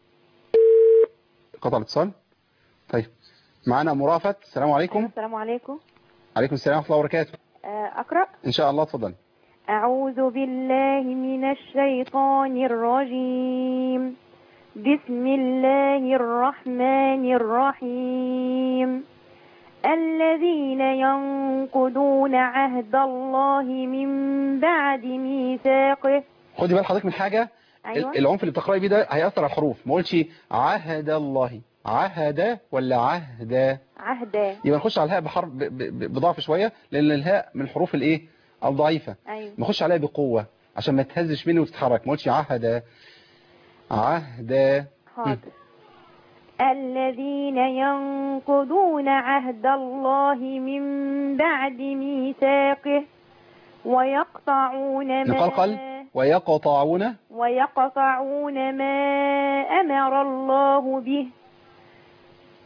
[SPEAKER 1] قطع الاتصال طيب معانا مرافت السلام عليكم
[SPEAKER 9] السلام عليكم
[SPEAKER 1] عليكم السلام ورحمه الله وبركاته
[SPEAKER 9] آه، أقرأ
[SPEAKER 1] ان شاء الله اتفضل
[SPEAKER 9] أعوذ بالله من الشيطان الرجيم بسم الله الرحمن الرحيم الذين ينقضون عهد الله من بعد ميثاقه
[SPEAKER 1] خدي بال حضرتك من حاجه
[SPEAKER 9] أيوة.
[SPEAKER 1] ال- العنف اللي بتقراي بيه ده هيأثر على الحروف ما قلتش عهد الله عهد ولا عهد
[SPEAKER 9] عهدا
[SPEAKER 1] يبقى نخش على الهاء بحرف ب- ب- بضعف شويه لان الهاء من الحروف الايه الضعيفه
[SPEAKER 9] أيوة
[SPEAKER 1] نخش عليها بقوه عشان ما تهزش مني وتتحرك ما قلتش عهد عهد
[SPEAKER 9] حاضر الذين ينقضون عهد الله من بعد ميثاقه ويقطعون ما
[SPEAKER 1] نقلقل ويقطعون
[SPEAKER 9] ويقطعون ما أمر الله به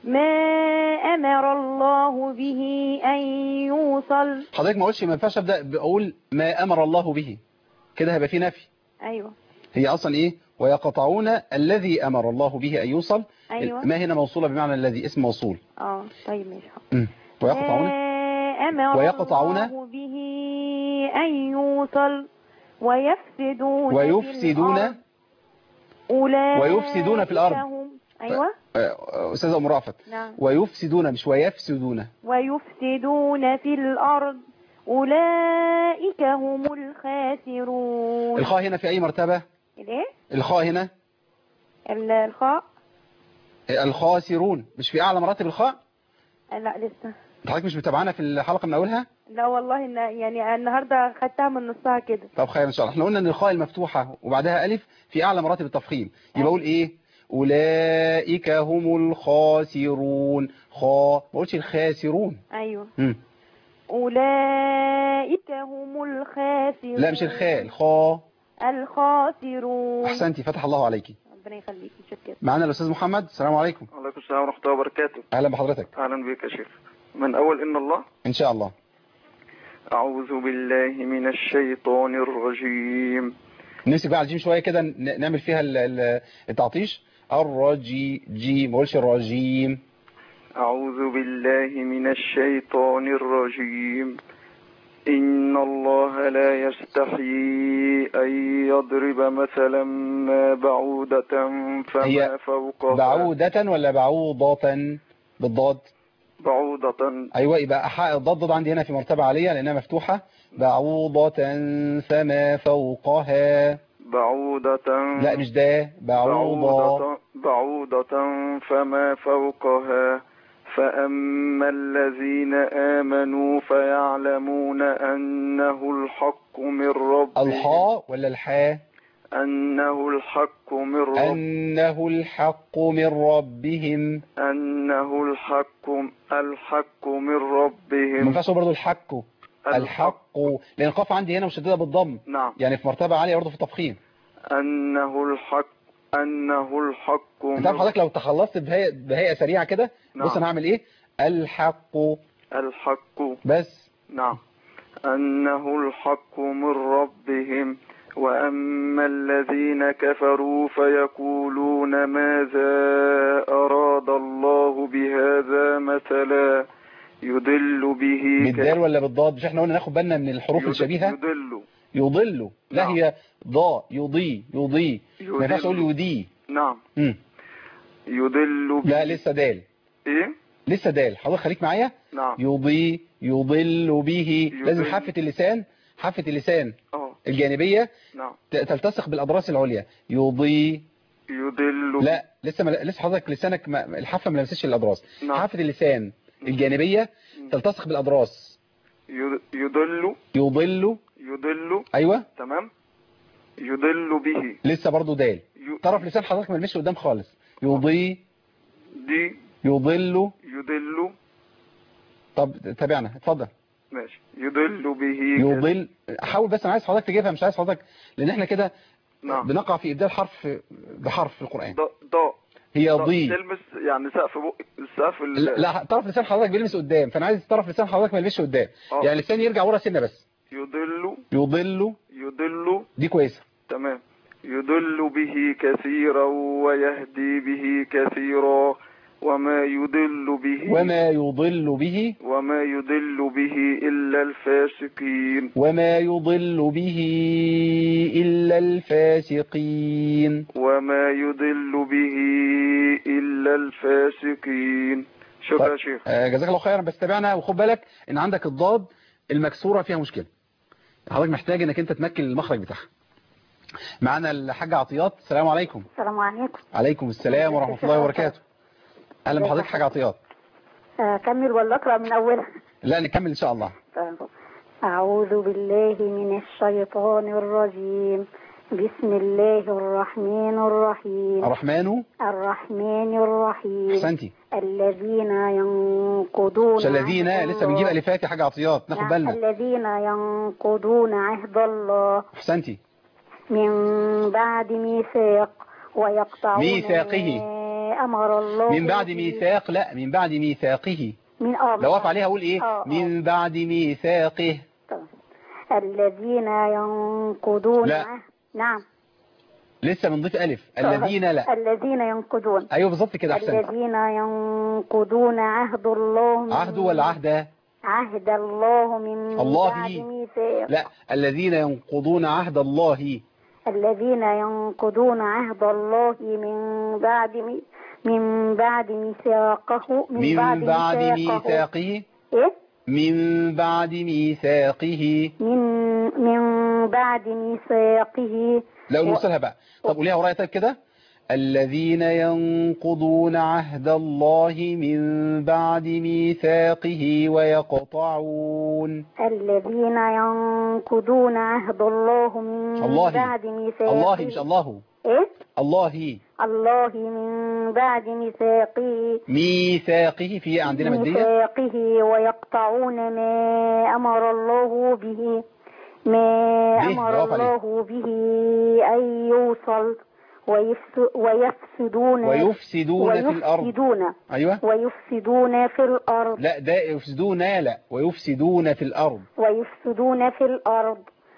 [SPEAKER 9] ما أمر الله به أن يوصل
[SPEAKER 1] حضرتك ما قلتش ما ينفعش ابدا بقول ما امر الله به كده هيبقى في نفي
[SPEAKER 9] أيوة
[SPEAKER 1] هي اصلا ايه ويقطعون الذي امر الله به ان يوصل
[SPEAKER 9] أيوة.
[SPEAKER 1] ما هنا موصوله بمعنى الذي اسم موصول
[SPEAKER 9] اه طيب ماشي
[SPEAKER 1] مم. ويقطعون
[SPEAKER 9] ما أمر
[SPEAKER 1] ويقطعون
[SPEAKER 9] الله به أن يوصل ويفسدون
[SPEAKER 1] ويفسدون
[SPEAKER 9] في الأرض أولئك
[SPEAKER 1] ويفسدون في الأرض.
[SPEAKER 9] هم أيوة
[SPEAKER 1] آه، استاذه ام رأفت
[SPEAKER 9] نعم
[SPEAKER 1] ويفسدون مش ويفسدون
[SPEAKER 9] ويفسدون في الأرض أولئك هم الخاسرون
[SPEAKER 1] الخاء هنا في اي مرتبه
[SPEAKER 9] الإيه؟
[SPEAKER 1] الخاء هنا
[SPEAKER 9] ال- الخاء
[SPEAKER 1] الخاسرون مش في اعلى مراتب الخاء
[SPEAKER 9] لا لسه
[SPEAKER 1] حضرتك مش متابعانا في الحلقه من اولها
[SPEAKER 9] لا والله إن يعني النهارده خدتها من نصها كده
[SPEAKER 1] طب خير ان شاء الله احنا قلنا ان الخاء المفتوحه وبعدها الف في اعلى مراتب التفخيم يبقى اقول ايه اولئك هم الخاسرون خا ما قلتش الخاسرون
[SPEAKER 9] أيوة
[SPEAKER 1] مم.
[SPEAKER 9] أولئك هم الخاسرون
[SPEAKER 1] لا مش الخاء الخاء
[SPEAKER 9] الخاسرون
[SPEAKER 1] احسنتي فتح الله عليكي
[SPEAKER 9] ربنا يخليك شكرا
[SPEAKER 1] معانا الاستاذ محمد السلام عليكم
[SPEAKER 10] وعليكم السلام ورحمة الله وبركاته
[SPEAKER 1] اهلا بحضرتك
[SPEAKER 10] أهلا بك يا شيخ من أول إن الله
[SPEAKER 1] ان شاء الله
[SPEAKER 10] أعوذ بالله من الشيطان الرجيم
[SPEAKER 1] نمسك بقى على الجيم شويه كده ن- نعمل فيها ال- ال- التعطيش الرجي جي ما اقولش الرجيم
[SPEAKER 10] أعوذ بالله من الشيطان الرجيم إن الله لا يستحيي أن يضرب مثلا ما بعودة فما
[SPEAKER 1] هي
[SPEAKER 10] فوقها
[SPEAKER 1] بعودة ولا بعوضة بالضاد
[SPEAKER 10] بعودة
[SPEAKER 1] ايوه يبقى أحقق الضاد ضاد عندي هنا في مرتبة عالية لانها مفتوحة بعوضة فما فوقها
[SPEAKER 10] بعودة
[SPEAKER 1] لا مش ده بعوضة
[SPEAKER 10] بعودة, بعودة فما فوقها فأما الذين آمنوا فيعلمون أنه الحق من ربهم
[SPEAKER 1] الحاء ولا الحاء
[SPEAKER 10] أنه الحق من رب
[SPEAKER 1] أنه الحق من ربهم
[SPEAKER 10] أنه الحق الحق من
[SPEAKER 1] ما
[SPEAKER 10] ربهم
[SPEAKER 1] ينفعش برضه الحق الحق لان القاف عندي هنا مشددة بالضم
[SPEAKER 10] نعم
[SPEAKER 1] يعني في مرتبة عالية برضه في التفخيم
[SPEAKER 10] أنه الحق أنه الحق
[SPEAKER 1] انت عارف
[SPEAKER 10] من
[SPEAKER 1] حضرتك لو تخلصت بهيئة, بهيئة سريعة كده
[SPEAKER 10] نعم.
[SPEAKER 1] بص انا هعمل ايه الحق
[SPEAKER 10] الحق
[SPEAKER 1] بس
[SPEAKER 10] نعم أنه الحق من ربهم وأما الذين كفروا فيقولون ماذا أراد الله بهذا مثلا يضل به
[SPEAKER 1] بالدال ولا بالضاد مش احنا قلنا ناخد بالنا من الحروف
[SPEAKER 10] يضل-
[SPEAKER 1] الشبيهة
[SPEAKER 10] يضل
[SPEAKER 1] يضل لا
[SPEAKER 10] نعم.
[SPEAKER 1] هي ضاء يضي يضي ما ينفعش اقول
[SPEAKER 10] يضل.
[SPEAKER 1] يدي
[SPEAKER 10] نعم
[SPEAKER 1] مم.
[SPEAKER 10] يضل به
[SPEAKER 1] لا لسه دال
[SPEAKER 10] إيه
[SPEAKER 1] لسه دال حضرتك خليك معايا
[SPEAKER 10] نعم
[SPEAKER 1] يضي يضل به
[SPEAKER 10] يضل.
[SPEAKER 1] لازم حافة اللسان حافة اللسان
[SPEAKER 10] اه
[SPEAKER 1] الجانبية
[SPEAKER 10] نعم
[SPEAKER 1] ت- تلتصق بالأضراس العليا يضي
[SPEAKER 10] يضل
[SPEAKER 1] لا لسه ما لسه حضرتك لسانك ما الحافة ما لمسش الأضراس
[SPEAKER 10] نعم.
[SPEAKER 1] حافة اللسان الجانبية تلتصق بالأضراس
[SPEAKER 10] يض- يضل
[SPEAKER 1] يضل
[SPEAKER 10] يضل
[SPEAKER 1] أيوة
[SPEAKER 10] تمام يضل به
[SPEAKER 1] لسه برضو دال
[SPEAKER 10] ي-
[SPEAKER 1] طرف لسان حضرتك ما لمسش قدام خالص يضي
[SPEAKER 10] دي
[SPEAKER 1] يضل
[SPEAKER 10] يضل
[SPEAKER 1] طب تابعنا اتفضل
[SPEAKER 10] ماشي يضل به
[SPEAKER 1] يضل حاول بس انا عايز حضرتك تجيبها مش عايز حضرتك لان احنا كده
[SPEAKER 10] نعم
[SPEAKER 1] بنقع في ابدال حرف بحرف في القرآن
[SPEAKER 10] ضاء ضاء
[SPEAKER 1] هي
[SPEAKER 10] ضاء
[SPEAKER 1] ضي
[SPEAKER 10] تلمس يعني سقف بق سقف ال...
[SPEAKER 1] لا لا، طرف لسان حضرتك بيلمس قدام فانا عايز طرف لسان حضرتك ما يلمسش قدام
[SPEAKER 10] آه.
[SPEAKER 1] يعني اللسان يرجع ورا سنه بس
[SPEAKER 10] يضل
[SPEAKER 1] يضل
[SPEAKER 10] يضل
[SPEAKER 1] دي كويسه
[SPEAKER 10] تمام يضل به كثيرا ويهدي به كثيرا وما يضل به
[SPEAKER 1] وما يضل به
[SPEAKER 10] وما يضل به إلا الفاسقين
[SPEAKER 1] وما يضل به إلا الفاسقين
[SPEAKER 10] وما يضل به إلا الفاسقين شكرا يا شيخ
[SPEAKER 1] آه، جزاك الله خيرا بس تابعنا وخد بالك ان عندك الضاد المكسوره فيها مشكله حضرتك محتاج انك انت تمكن المخرج بتاعها معانا الحاج عطيات السلام عليكم
[SPEAKER 3] السلام عليكم
[SPEAKER 1] عليكم السلام ورحمه الله وبركاته اهلا بحضرتك حاج عطيات
[SPEAKER 3] أكمل ولا أقرأ من أولها
[SPEAKER 1] لا نكمل ان شاء الله
[SPEAKER 3] أعوذ بالله من الشيطان الرجيم بسم الله الرحمن الرحيم
[SPEAKER 1] الرحمن
[SPEAKER 3] الرحمن الرحيم
[SPEAKER 1] احسنتي
[SPEAKER 3] الذين ينقضون
[SPEAKER 1] مش الذين
[SPEAKER 3] عهد
[SPEAKER 1] لسه بنجيب
[SPEAKER 3] الله.
[SPEAKER 1] الفات يا حاج عطيات ناخد
[SPEAKER 3] نعم،
[SPEAKER 1] بالنا
[SPEAKER 3] الذين ينقضون عهد الله
[SPEAKER 1] احسنتي
[SPEAKER 3] من بعد ميثاق ويقطعون
[SPEAKER 1] ميثاقه.
[SPEAKER 3] ما
[SPEAKER 11] أمر الله
[SPEAKER 1] من بعد
[SPEAKER 11] به.
[SPEAKER 1] ميثاق لا من بعد ميثاقه
[SPEAKER 11] من آه
[SPEAKER 1] لو واقف عليها اقول ايه
[SPEAKER 11] آه، آه.
[SPEAKER 1] من بعد ميثاقه
[SPEAKER 11] الذين ينقضون
[SPEAKER 1] لا.
[SPEAKER 11] عهد- نعم
[SPEAKER 1] لسه بنضيف الف الذين لا
[SPEAKER 11] الذين ينقضون
[SPEAKER 1] ايوه بالظبط كده احسنت
[SPEAKER 11] الذين ينقضون عهد الله من
[SPEAKER 1] عهد ولا عهد
[SPEAKER 11] عهد الله من
[SPEAKER 1] الله.
[SPEAKER 11] بعد ميثاق
[SPEAKER 1] لا الذين ينقضون عهد الله
[SPEAKER 11] الذين ينقضون عهد الله من بعد مي... من بعد ميثاقه
[SPEAKER 1] من بعد ميثاقه
[SPEAKER 11] إيه؟
[SPEAKER 1] من بعد ميثاقه
[SPEAKER 11] من من بعد ميثاقه
[SPEAKER 1] لو
[SPEAKER 11] و-
[SPEAKER 1] نوصلها بقى طب قوليها ورايا طيب كده الذين ينقضون عهد الله من بعد ميثاقه ويقطعون
[SPEAKER 11] الذين ينقضون عهد الله من
[SPEAKER 1] الله.
[SPEAKER 11] بعد ميثاقه
[SPEAKER 1] الله مش الله
[SPEAKER 11] إيه؟
[SPEAKER 1] الله
[SPEAKER 11] الله من بعد ميثاقه
[SPEAKER 1] ميثاقه في عندنا مادية
[SPEAKER 11] ميثاقه ويقطعون ما أمر الله به ما
[SPEAKER 1] به،
[SPEAKER 11] أمر
[SPEAKER 1] برافو عليك.
[SPEAKER 11] الله به أن يوصل ويفس- ويفسدون
[SPEAKER 1] ويفسدون في الأرض
[SPEAKER 11] ويفسدون
[SPEAKER 1] أيوة
[SPEAKER 11] ويفسدون في الأرض
[SPEAKER 1] لا ده يفسدون لا ويفسدون في الأرض
[SPEAKER 11] ويفسدون في الأرض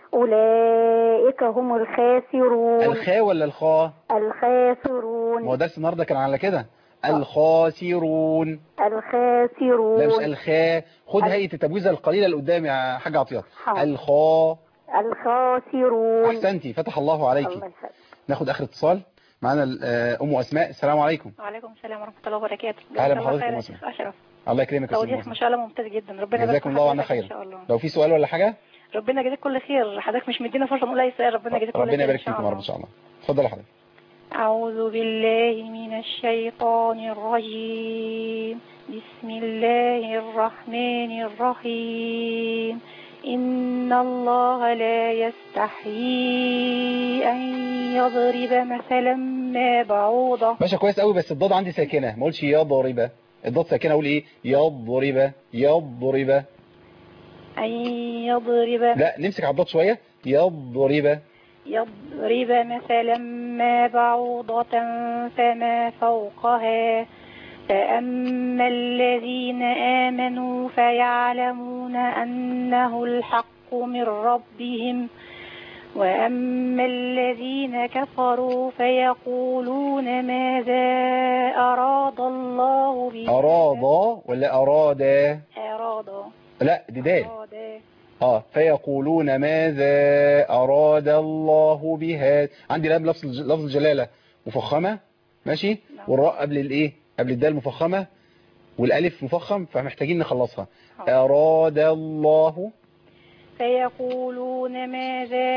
[SPEAKER 11] أولئك هم الخاسرون
[SPEAKER 1] الخاء ولا الخاء ما هو
[SPEAKER 11] الخاسرون
[SPEAKER 1] درس النهارده كان على كده الخاسرون
[SPEAKER 11] الخاسرون
[SPEAKER 1] لا مش الخاء خد هيئة التبويزة القليلة اللي قدام يا حاج عطيات
[SPEAKER 11] حاضر.
[SPEAKER 1] الخاء
[SPEAKER 11] الخاسرون
[SPEAKER 1] أحسنتي فتح الله عليك
[SPEAKER 11] الله يسعدك.
[SPEAKER 1] ناخد آخر اتصال معانا آه، أم أسماء السلام عليكم
[SPEAKER 12] وعليكم السلام ورحمة الله وبركاته
[SPEAKER 1] أهلا
[SPEAKER 12] جزاك الله
[SPEAKER 1] بحضرتك
[SPEAKER 12] خير
[SPEAKER 1] يا
[SPEAKER 12] يا
[SPEAKER 1] مسلم.
[SPEAKER 12] شيخ أشرف
[SPEAKER 1] الله يكرمك يا
[SPEAKER 12] توضيح
[SPEAKER 1] أستاذ
[SPEAKER 12] ما شاء الله ممتاز جدا ربنا يبارك
[SPEAKER 1] جزاكم
[SPEAKER 12] في
[SPEAKER 1] الله عنا
[SPEAKER 12] حضرتك إن
[SPEAKER 1] خيرا
[SPEAKER 12] شاء الله
[SPEAKER 1] لو في سؤال ولا حاجة
[SPEAKER 12] ربنا يجزيك كل خير حضرتك مش مدينا فرصة نقول أي سؤال ربنا يجزيك كل خير
[SPEAKER 1] ربنا يبارك
[SPEAKER 12] إن شاء
[SPEAKER 1] فيكم يا رب
[SPEAKER 12] الله.
[SPEAKER 1] إن شاء الله اتفضل يا حضرتك
[SPEAKER 12] أعوذ بالله من الشيطان الرجيم بسم الله الرحمن الرحيم إن الله لا يستحيي أن يضرب مثلا ما بعوضة
[SPEAKER 1] ماشي كويس قوي بس الضاد عندي ساكنة ما اقولش يضرب الضاد ساكنة اقول ايه يضرب يضرب
[SPEAKER 12] أن يضرب
[SPEAKER 1] لا نمسك على الضاد شوية يضرب
[SPEAKER 12] يضرب مثلا ما بعوضة فما فوقها فأما الذين آمنوا فيعلمون أنه الحق من ربهم وأما الذين كفروا فيقولون ماذا أراد الله به
[SPEAKER 1] أراد ولا أراد
[SPEAKER 12] أراد
[SPEAKER 1] لا دي دال
[SPEAKER 12] أراد
[SPEAKER 1] اه فيقولون ماذا أراد الله بهذا عندي لام لفظ الج- لفظ الجلالة مفخمة ماشي والراء قبل الايه قبل الدال مفخمة والالف مفخم فمحتاجين نخلصها أراد الله
[SPEAKER 12] فيقولون ماذا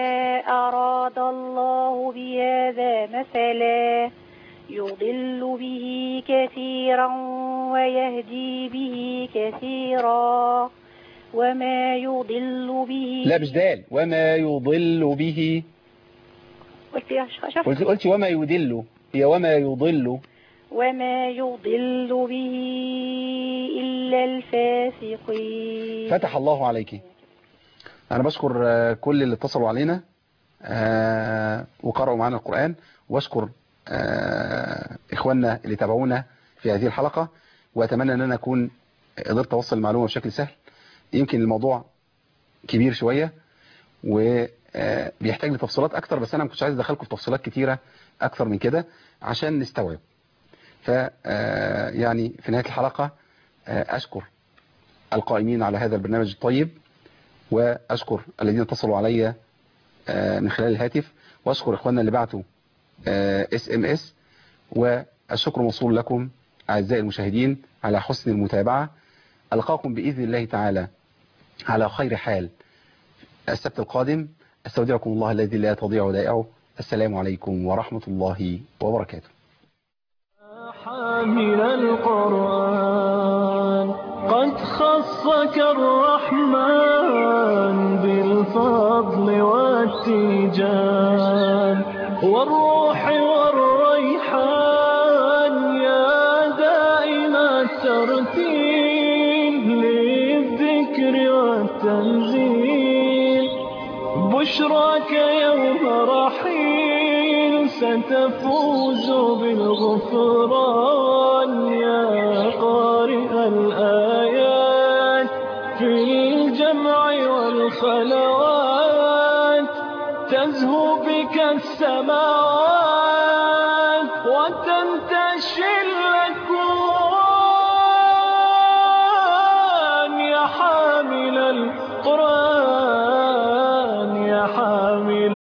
[SPEAKER 12] أراد الله بهذا مثلا يضل به كثيرا ويهدي به كثيرا وما يضل به
[SPEAKER 1] لا مش دال وما يضل به
[SPEAKER 12] قلت يا شرف
[SPEAKER 1] قلت قلت وما يدل هي وما يضل
[SPEAKER 12] وما يضل به إلا الفاسقين
[SPEAKER 1] فتح الله عليك أنا بشكر آه، كل اللي اتصلوا علينا آه، وقرأوا معنا القرآن واشكر آه، إخواننا اللي تابعونا في هذه الحلقة وأتمنى أن أنا أكون قدرت أوصل المعلومة بشكل سهل يمكن الموضوع كبير شوية وبيحتاج لتفصيلات أكتر بس أنا ما كنتش عايز أدخلكم في تفصيلات كتيرة أكتر من كده عشان نستوعب ف آه، يعني في نهاية الحلقة آه، أشكر القائمين على هذا البرنامج الطيب وأشكر الذين اتصلوا علي آه، من خلال الهاتف وأشكر إخواننا اللي بعتوا اس ام اس والشكر موصول لكم أعزائي المشاهدين على حسن المتابعة ألقاكم بإذن الله تعالى على خير حال السبت القادم استودعكم الله الذي لا تضيع ودائعه السلام عليكم ورحمة الله وبركاته
[SPEAKER 13] من القرآن قد خصك الرحمن بالفضل والتيجان والروح والريحان يا دائم الترتيب للذكر والتنزيل بشراك يوم رحيل ستفوز بالغفران يا قارئ الآيات في الجمع والخلوات تزهو بك السماوات وتنتشي